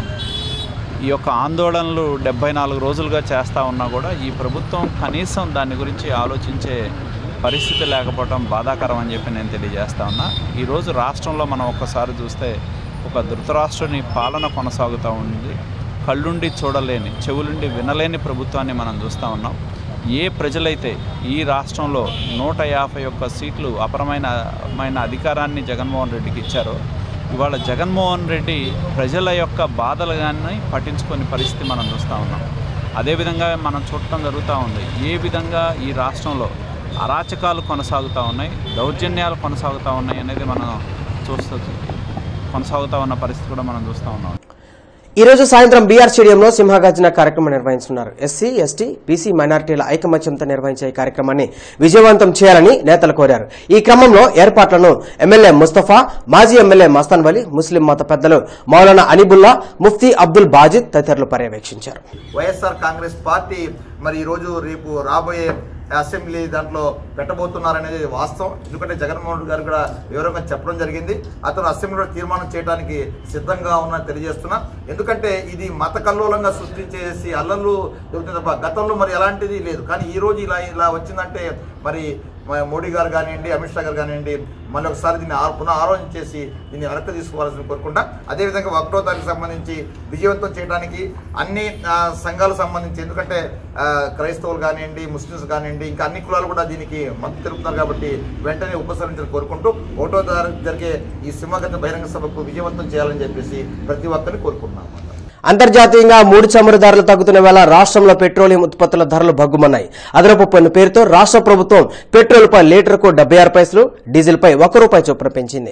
ఈ యొక్క ఆందోళనలు డెబ్బై నాలుగు రోజులుగా చేస్తూ ఉన్నా కూడా ఈ ప్రభుత్వం కనీసం దాని గురించి ఆలోచించే పరిస్థితి లేకపోవడం బాధాకరం అని చెప్పి నేను తెలియజేస్తా ఉన్నా ఈరోజు రాష్ట్రంలో మనం ఒక్కసారి చూస్తే ఒక ధృతరాష్ట్రుని పాలన కొనసాగుతూ ఉంది కళ్ళుండి చూడలేని చెవులుండి వినలేని ప్రభుత్వాన్ని మనం చూస్తూ ఉన్నాం ఏ ప్రజలైతే ఈ రాష్ట్రంలో నూట యాభై ఒక్క సీట్లు అపరమైన మైన అధికారాన్ని జగన్మోహన్ రెడ్డికి ఇచ్చారో ఇవాళ జగన్మోహన్ రెడ్డి ప్రజల యొక్క బాధలు కానీ పట్టించుకొని పరిస్థితి మనం చూస్తూ ఉన్నాం అదేవిధంగా మనం చూడటం జరుగుతూ ఉంది ఏ విధంగా ఈ రాష్ట్రంలో అరాచకాలు కొనసాగుతూ ఉన్నాయి దౌర్జన్యాలు కొనసాగుతూ ఉన్నాయి అనేది మనం చూస్తూ కొనసాగుతూ ఉన్న పరిస్థితి కూడా మనం చూస్తూ ఉన్నాం ఈ రోజు సాయంత్రం బీఆర్ స్టేడియంలో సింహగర్జన కార్యక్రమం నిర్వహించనున్నారు ఎస్సీ ఎస్టీ బీసీ మైనారిటీల ఐకమత్యంతో నిర్వహించే ఈ కార్యక్రమాన్ని విజయవంతం చేయాలని నేతలు కోరారు ఈ క్రమంలో ఏర్పాట్లను ఎమ్మెల్యే ముస్తఫా మాజీ ఎమ్మెల్యే మస్తాన్ వలి ముస్లిం మత పెద్దలు మౌలానా అనిబుల్లా ముఫ్తీ అబ్దుల్ బాజిద్ తదితరులు పర్యవేక్షించారు వైఎస్ఆర్ కాంగ్రెస్ పార్టీ మరి ఈరోజు రేపు రాబోయే అసెంబ్లీ దాంట్లో పెట్టబోతున్నారనేది వాస్తవం ఎందుకంటే జగన్మోహన్ రెడ్డి గారు కూడా వివరంగా చెప్పడం జరిగింది అతను అసెంబ్లీలో తీర్మానం చేయడానికి సిద్ధంగా ఉన్నది తెలియజేస్తున్నా ఎందుకంటే ఇది మత కల్లోలంగా సృష్టించేసి అల్లర్లు జరుగుతుంది తప్ప గతంలో మరి ఎలాంటిది లేదు కానీ ఈ రోజు ఇలా ఇలా వచ్చిందంటే మరి మ- మోడీ గారు కానివ్వండి అమిత్ షా గారు కానివ్వండి మళ్ళీ ఒకసారి దీన్ని ఆ- పునః ఆలోచన చేసి దీన్ని వెనక్కి తీసుకోవాల్సిన కోరుకుంటా అదేవిధంగా ఒకటో తారీఖు సంబంధించి విజయవంతం చేయడానికి అన్ని ఆ, సంఘాలకు సంబంధించి ఎందుకంటే ఆ, క్రైస్తవులు కానివ్వండి ముస్లిమ్స్ కానివ్వండి ఇంకా అన్ని కులాలు కూడా దీనికి మద్దతు తెలుపుతున్నారు కాబట్టి వెంటనే ఉపసరించాలని కోరుకుంటూ ఒకటో తారీఖు జరిగే ఈ సింహగత బహిరంగ సభకు విజయవంతం చేయాలని చెప్పేసి ప్రతి ఒక్కరిని కోరుకుంటున్నాం అంతర్జాతీయంగా మూడు చమురు ధరలు తగ్గుతున్న వేళ రాష్ట్రంలో పెట్రోలియం ఉత్పత్తుల ధరలు భగ్గుమన్నాయి అదనపు పన్ను పేరుతో రాష్ట్ర ప్రభుత్వం పెట్రోల్పై లీటర్కు డెబ్బై ఆరు పైసలు డీజిల్పై ఒక రూపాయి చొప్పున పెంచింది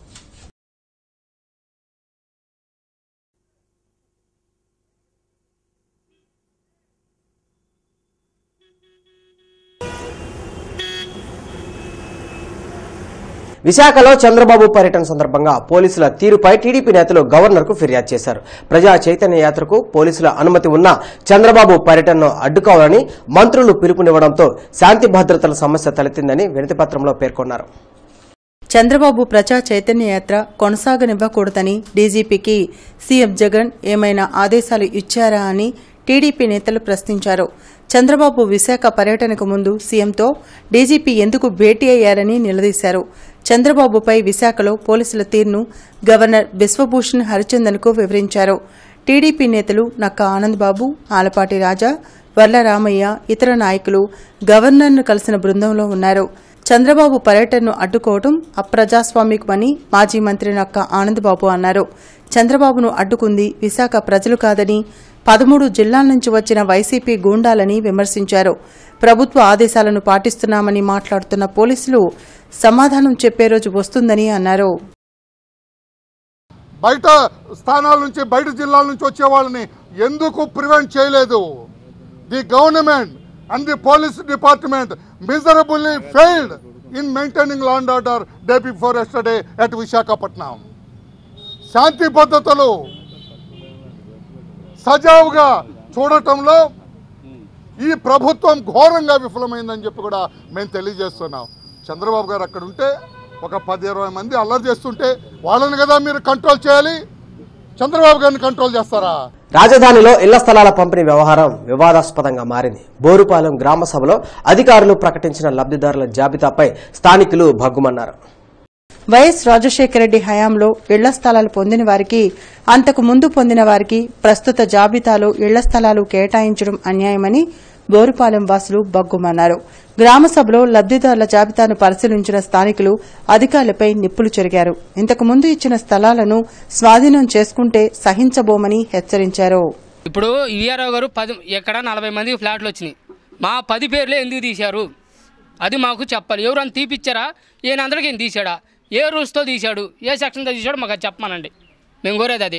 విశాఖలో చంద్రబాబు పర్యటన సందర్భంగా పోలీసుల తీరుపై టీడీపీ నేతలు గవర్నర్కు ఫిర్యాదు చేశారు ప్రజా చైతన్య యాత్రకు పోలీసుల అనుమతి ఉన్నా చంద్రబాబు పర్యటనను అడ్డుకోవాలని మంత్రులు పిలుపునివ్వడంతో శాంతి భద్రతల సమస్య తలెత్తిందని వినతిపత్రంలో పేర్కొన్నారు చంద్రబాబు ప్రజా చైతన్య యాత్ర కొనసాగనివ్వకూడదని డీజీపీకి సీఎం జగన్ ఏమైనా ఆదేశాలు ఇచ్చారా అని టీడీపీ నేతలు ప్రశ్నించారు చంద్రబాబు విశాఖ పర్యటనకు ముందు సీఎంతో డీజీపీ ఎందుకు భేటీ అయ్యారని నిలదీశారు చంద్రబాబుపై విశాఖలో పోలీసుల తీరును గవర్నర్ బిశ్వభూషణ్ హరిచందన్కు వివరించారు టీడీపీ నేతలు నక్క ఆనందబాబు ఆలపాటి రాజా వర్ల రామయ్య ఇతర నాయకులు గవర్నర్ను కలిసిన బృందంలో ఉన్నారు చంద్రబాబు పర్యటనను అడ్డుకోవడం అప్రజాస్వామికమని మాజీ మంత్రి నక్క ఆనందబాబు అన్నారు చంద్రబాబును అడ్డుకుంది విశాఖ ప్రజలు కాదని పదమూడు జిల్లాల నుంచి వచ్చిన వైసీపీ గూండాలని విమర్శించారు ప్రభుత్వ ఆదేశాలను పాటిస్తున్నామని మాట్లాడుతున్న పోలీసులు సమాధానం చెప్పే రోజు వస్తుందని అన్నారు బయట స్థానాల నుంచి బయట జిల్లాల నుంచి వచ్చే వాళ్ళని ఎందుకు ప్రివెంట్ చేయలేదు the government and the police department miserably failed in maintaining law and order day before yesterday at Visakhapatnam. శాంతి భద్రతలు సజావుగా చూడటంలో ఈ ప్రభుత్వం ఘోరంగా విఫలమైందని చెప్పి కూడా మేము తెలియజేస్తున్నాం చంద్రబాబు గారు అక్కడ ఉంటే ఒక పది ఇరవై మంది అల్లరి చేస్తుంటే వాళ్ళని కదా మీరు కంట్రోల్ చేయాలి చంద్రబాబు గారిని కంట్రోల్ చేస్తారా రాజధానిలో ఇళ్ల స్థలాల పంపిణీ వ్యవహారం వివాదాస్పదంగా మారింది బోరుపాలెం గ్రామ సభలో అధికారులు ప్రకటించిన లబ్ధిదారుల జాబితాపై స్థానికులు భగ్గుమన్నారు వైఎస్ రాజశేఖర రెడ్డి హయాంలో ఇళ్ల స్థలాలు పొందిన వారికి అంతకు ముందు పొందిన వారికి ప్రస్తుత జాబితాలో ఇళ్ల స్థలాలు కేటాయించడం అన్యాయమని బోరుపాలెం వాసులు బగ్గుమన్నారు గ్రామ సభలో లబ్దిదారుల జాబితాను పరిశీలించిన స్థానికులు అధికారులపై నిప్పులు చెరిగారు ఇంతకు ముందు ఇచ్చిన స్థలాలను స్వాధీనం చేసుకుంటే సహించబోమని హెచ్చరించారు ఇప్పుడు ఈఆర్ఓ గారు పది ఎక్కడ నలభై మంది ఫ్లాట్లు వచ్చినాయి మా పది పేర్లే ఎందుకు తీశారు అది మాకు చెప్పాలి ఎవరైనా తీపిచ్చారా ఈయన అందరికీ ఈయన తీశాడా ఏ రూల్స్తో తీశాడు ఏ సెక్షన్తో తీశాడు మాకు అది చెప్పమానండి మేము కోరేది అది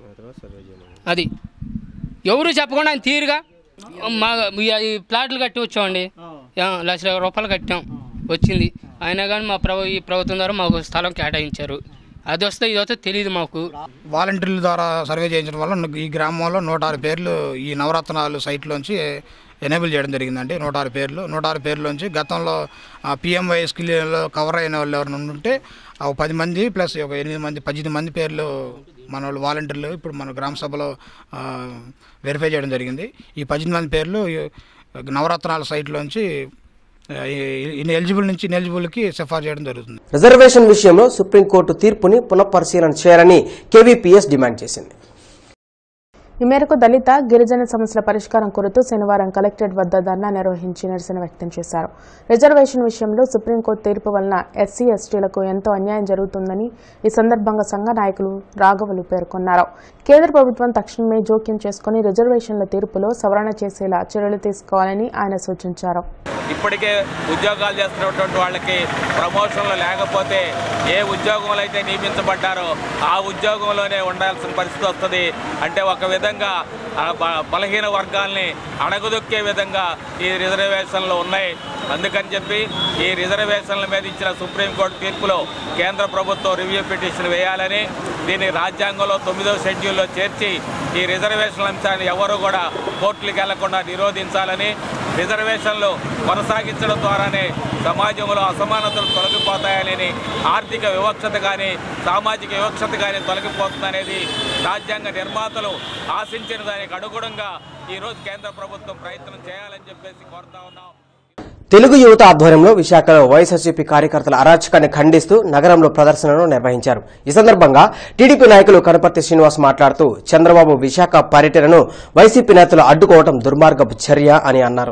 అది ఎవరు చెప్పకుండా ఆయన తీరుగా మా ఈ- ఈ ప్లాట్లు కట్టి వచ్చామండి ఆ, లక్షల రూపాయలు కట్టాం వచ్చింది అయినా కానీ మా ప్రభు ఈ ప్రభుత్వం ద్వారా మాకు స్థలం కేటాయించారు అది వస్తే ఇది వస్తే తెలియదు మాకు వాలంటీర్ల ద్వారా సర్వే చేయించడం వల్ల ఈ గ్రామంలో నూట ఆరు పేర్లు ఈ నవరత్నాలు సైట్లోంచి ఎనేబుల్ చేయడం జరిగిందండి నూట ఆరు పేర్లు నూట ఆరు పేర్లోంచి గతంలో పిఎంవై స్కిల్లో కవర్ అయిన వాళ్ళు ఎవరైనా ఉంటే ఆ పది మంది ప్లస్ ఒక ఎనిమిది మంది పద్దెనిమిది మంది పేర్లు మన వాళ్ళు వాలంటీర్లు ఇప్పుడు మన గ్రామ సభలో ఆ, వెరిఫై చేయడం జరిగింది ఈ పద్దెనిమిది మంది పేర్లు ఈ నవరత్నాల సైట్లోంచి ఆ, ఈ- ఈ ఎలిజిబుల్ నుంచి ఇన్ఎలిజిబుల్కి సిఫార్సు చేయడం జరుగుతుంది రిజర్వేషన్ విషయంలో సుప్రీంకోర్టు తీర్పుని పునఃపరిశీలన చేయాలని కేవీపీఎస్ డిమాండ్ చేసింది ఈ మేరకు దళిత గిరిజన సమస్యల పరిష్కారం కోరుతూ శనివారం కలెక్టరేట్ వద్ద ధర్నా నిర్వహించి నిరసన వ్యక్తం చేశారు రిజర్వేషన్ విషయంలో సుప్రీంకోర్టు తీర్పు వలన ఎస్సీ ఎస్టీలకు ఎంతో అన్యాయం జరుగుతుందని ఈ సందర్భంగా సంఘ నాయకులు రాఘవులు పేర్కొన్నారు కేంద్ర ప్రభుత్వం తక్షణమే జోక్యం చేసుకుని రిజర్వేషన్ల తీర్పులో సవరణ చేసేలా చర్యలు తీసుకోవాలని ఆయన సూచించారు ఇప్పటికే ఉద్యోగాలు చేస్తున్నటువంటి వాళ్ళకి ప్రమోషన్లు లేకపోతే ఏ ఉద్యోగంలో అయితే నియమించబడ్డారో ఆ ఉద్యోగంలోనే ఉండాల్సిన పరిస్థితి వస్తుంది అంటే ఒక విధంగా ఆ బ- బలహీన వర్గాల్ని అణగదొక్కే విధంగా ఈ రిజర్వేషన్లు ఉన్నాయి అందుకని చెప్పి ఈ రిజర్వేషన్ల మీద ఇచ్చిన సుప్రీంకోర్టు తీర్పులో కేంద్ర ప్రభుత్వం రివ్యూ పిటిషన్ వేయాలని దీన్ని రాజ్యాంగంలో తొమ్మిదవ షెడ్యూల్లో చేర్చి ఈ రిజర్వేషన్ల అంశాన్ని ఎవరు కూడా కోర్టులకు వెళ్లకుండా నిరోధించాలని రిజర్వేషన్లు కొనసాగించడం ద్వారానే సమాజంలో అసమానతలు తొలగిపోతాయని ఆర్థిక వివక్షత కానీ సామాజిక వివక్షత కానీ తొలగిపోతుందనేది రాజ్యాంగ నిర్మాతలు ఆశించిన దానికి అనుగుణంగా ఈరోజు కేంద్ర ప్రభుత్వం ప్రయత్నం చేయాలని చెప్పేసి కోరుతా ఉన్నాం తెలుగు యువత ఆధ్వర్యంలో విశాఖలో వైఎస్ఆర్సీపీ కార్యకర్తల అరాచకాన్ని ఖండిస్తూ నగరంలో ప్రదర్శనను నిర్వహించారు ఈ సందర్భంగా టీడీపీ నాయకులు కనపర్తి శ్రీనివాస్ మాట్లాడుతూ చంద్రబాబు విశాఖ పర్యటనను వైసీపీ నేతలు అడ్డుకోవడం దుర్మార్గపు చర్య అని అన్నారు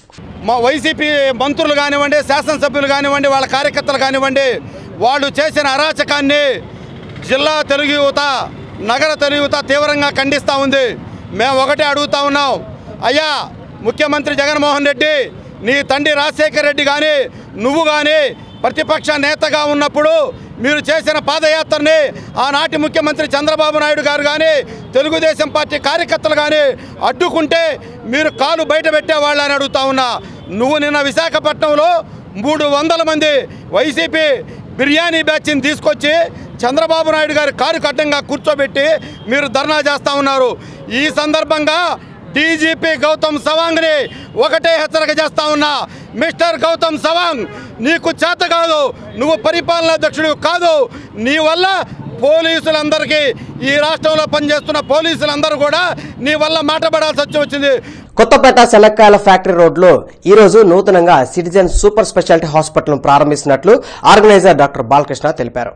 మా వైసీపీ మంత్రులు కానివ్వండి శాసనసభ్యులు కానివ్వండి వాళ్ళ కార్యకర్తలు కానివ్వండి వాళ్ళు చేసిన అరాచకాన్ని జిల్లా తెలుగు యువత నగర తెలుగు యువత తీవ్రంగా ఖండిస్తూ ఉంది మేము ఒకటే అడుగుతా ఉన్నాం అయ్యా ముఖ్యమంత్రి జగన్మోహన్ రెడ్డి నీ తండ్రి రాజశేఖర రెడ్డి కానీ నువ్వు కానీ ప్రతిపక్ష నేతగా ఉన్నప్పుడు మీరు చేసిన పాదయాత్రని ఆనాటి ముఖ్యమంత్రి చంద్రబాబు నాయుడు గారు కానీ తెలుగుదేశం పార్టీ కార్యకర్తలు కానీ అడ్డుకుంటే మీరు కాలు బయట పెట్టేవాళ్ళని అడుగుతా ఉన్నా నువ్వు నిన్న విశాఖపట్నంలో మూడు వందల మంది వైసీపీ బిర్యానీ బ్యాచ్ని తీసుకొచ్చి చంద్రబాబు నాయుడు గారి కారు కట్టంగా కూర్చోబెట్టి మీరు ధర్నా చేస్తూ ఉన్నారు ఈ సందర్భంగా డీజీపీ గౌతమ్ సవాంగ్ని ఒకటే హెచ్చరిక చేస్తా ఉన్నా మిస్టర్ గౌతమ్ సవాంగ్ నీకు చేత కాదు నువ్వు పరిపాలనాధ్యక్షుడు కాదు నీ వల్ల పోలీసులందరికీ ఈ రాష్ట్రంలో పనిచేస్తున్న పోలీసులందరూ కూడా నీ వల్ల మాటపడాల్సి వచ్చి వచ్చింది కొత్తపేట శనక్కాయల ఫ్యాక్టరీ రోడ్లో ఈ రోజు నూతనంగా సిటిజన్ సూపర్ స్పెషాలిటీ హాస్పిటల్ ప్రారంభిస్తున్నట్లు ఆర్గనైజర్ డాక్టర్ బాలకృష్ణ తెలిపారు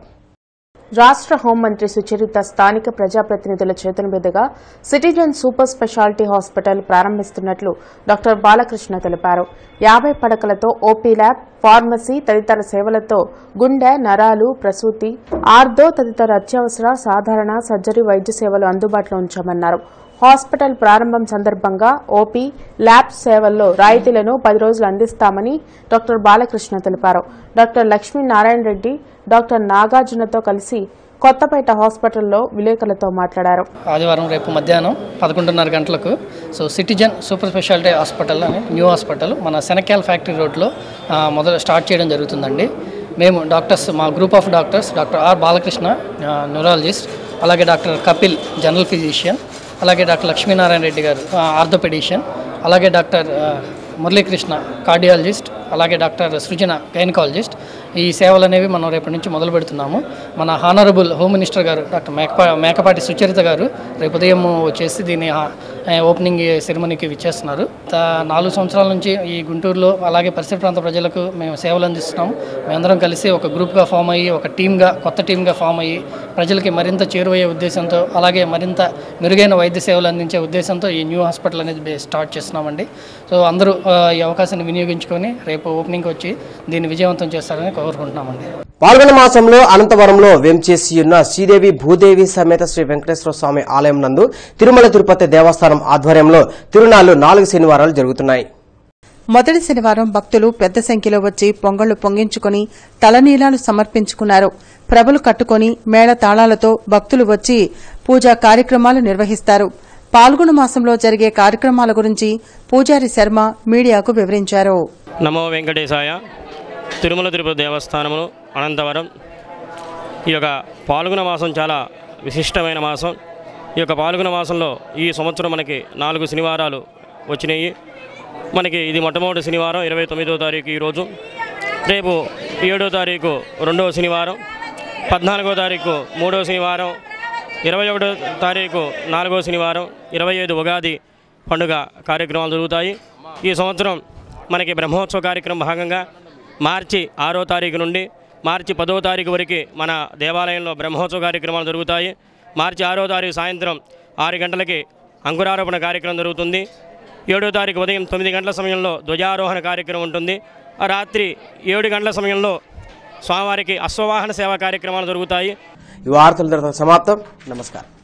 రాష్ట్ర హోంమంత్రి సుచరిత స్థానిక ప్రజాప్రతినిధుల చేతుల మీదుగా సిటిజన్ సూపర్ స్పెషాలిటీ హాస్పిటల్ ప్రారంభిస్తున్నట్లు డాక్టర్ బాలకృష్ణ తెలిపారు యాభై పడకలతో ఓపీ ల్యాబ్ ఫార్మసీ తదితర సేవలతో గుండె నరాలు ప్రసూతి ఆర్దో తదితర అత్యవసర సాధారణ సర్జరీ వైద్య సేవలు అందుబాటులో ఉంచామన్నారు హాస్పిటల్ ప్రారంభం సందర్భంగా ఓపీ ల్యాబ్ సేవల్లో రాయితీలను పది రోజులు అందిస్తామని డాక్టర్ బాలకృష్ణ తెలిపారు డాక్టర్ లక్ష్మీనారాయణ రెడ్డి డాక్టర్ నాగార్జునతో కలిసి కొత్తపేట హాస్పిటల్లో విలేకరులతో మాట్లాడారు ఆదివారం రేపు మధ్యాహ్నం పదకొండున్నర గంటలకు so citizen super speciality hospital అని న్యూ హాస్పిటల్ మన శనక్యాల ఫ్యాక్టరీ రోడ్లో ఆ, మొదలు స్టార్ట్ చేయడం జరుగుతుందండి మేము డాక్టర్స్ మా group of doctors doctor R Balakrishna neurologist అలాగే డాక్టర్ కపిల్ జనరల్ ఫిజిషియన్ అలాగే డాక్టర్ లక్ష్మీనారాయణ రెడ్డి గారు ఆర్థోపెడిషియన్ అలాగే డాక్టర్ ఆ, మురళీకృష్ణ కార్డియాలజిస్ట్ అలాగే డాక్టర్ సృజన గైనకాలజిస్ట్ ఈ సేవలు అనేవి మనం రేపటి నుంచి మొదలు పెడుతున్నాము మన హానరబుల్ హోమ్ మినిస్టర్ గారు డాక్టర్ మేకపా మేకపాటి సుచరిత గారు రేపు ఉదయం వచ్చేసి దీని ఆ, ఓపెనింగ్ సెరమనీకి విచ్చేస్తున్నారు తా- నాలుగు సంవత్సరాల నుంచి ఈ గుంటూరులో అలాగే పరిసర ప్రాంత ప్రజలకు మేము సేవలు అందిస్తున్నాం మేమందరం కలిసి ఒక గ్రూప్గా ఫామ్ అయ్యి ఒక టీమ్గా కొత్త టీమ్గా ఫామ్ అయ్యి ప్రజలకి మరింత చేరువయ్యే ఉద్దేశంతో అలాగే మరింత మెరుగైన వైద్య సేవలు అందించే ఉద్దేశంతో ఈ న్యూ హాస్పిటల్ అనేది బే- స్టార్ట్ చేస్తున్నామండి సో అందరూ ఆ, ఈ అవకాశాన్ని వినియోగించుకొని రేపు ఓపెనింగ్కి వచ్చి దీన్ని విజయవంతం చేస్తారని కోరుకుంటున్నామండి పాల్గొన మాసంలో అనంతవరంలో వేంచేసి ఉన్న శ్రీదేవి భూదేవి సమేత శ్రీ వెంకటేశ్వర స్వామి ఆలయం నందు తిరుమల తిరుపతి దేవస్థానం ఆధ్వర్యంలో తిరునాళ్లు నాలుగు శనివారాలు జరుగుతున్నాయి మొదటి శనివారం భక్తులు పెద్ద సంఖ్యలో వచ్చి పొంగళ్లు పొంగించుకుని తలనీలాలు సమర్పించుకున్నారు ప్రభలు కట్టుకుని మేళ తాళాలతో భక్తులు వచ్చి పూజా కార్యక్రమాలు నిర్వహిస్తారు పాల్గొన మాసంలో జరిగే కార్యక్రమాల గురించి పూజారి శర్మ మీడియాకు వివరించారు నమో వెంకటేశాయ తిరుమల తిరుపతి దేవస్థానమును అనంతవరం ఈ యొక్క పాల్గొన మాసం చాలా విశిష్టమైన మాసం ఈ యొక్క పాల్గొన మాసంలో ఈ సంవత్సరం మనకి నాలుగు శనివారాలు వచ్చినాయి మనకి ఇది మొట్టమొదటి శనివారం ఇరవై తొమ్మిదో తారీఖు ఈరోజు రేపు ఏడో తారీఖు రెండవ శనివారం పద్నాలుగో తారీఖు మూడో శనివారం ఇరవై ఒకటో తారీఖు నాలుగో శనివారం ఇరవై ఐదు ఉగాది పండుగ కార్యక్రమాలు జరుగుతాయి ఈ సంవత్సరం మనకి బ్రహ్మోత్సవ కార్యక్రమం భాగంగా మార్చి ఆరో తారీఖు నుండి మార్చి పదో తారీఖు వరకు మన దేవాలయంలో బ్రహ్మోత్సవ కార్యక్రమాలు జరుగుతాయి మార్చి ఆరో తారీఖు సాయంత్రం ఆరు గంటలకి అంకురారోపణ కార్యక్రమం జరుగుతుంది ఏడో తారీఖు ఉదయం తొమ్మిది గంటల సమయంలో ధ్వజారోహణ కార్యక్రమం ఉంటుంది ఆ రాత్రి ఏడు గంటల సమయంలో స్వామివారికి అశ్వవాహన సేవా కార్యక్రమాలు జరుగుతాయి ఈ వార్తలు సమాప్తం నమస్కారం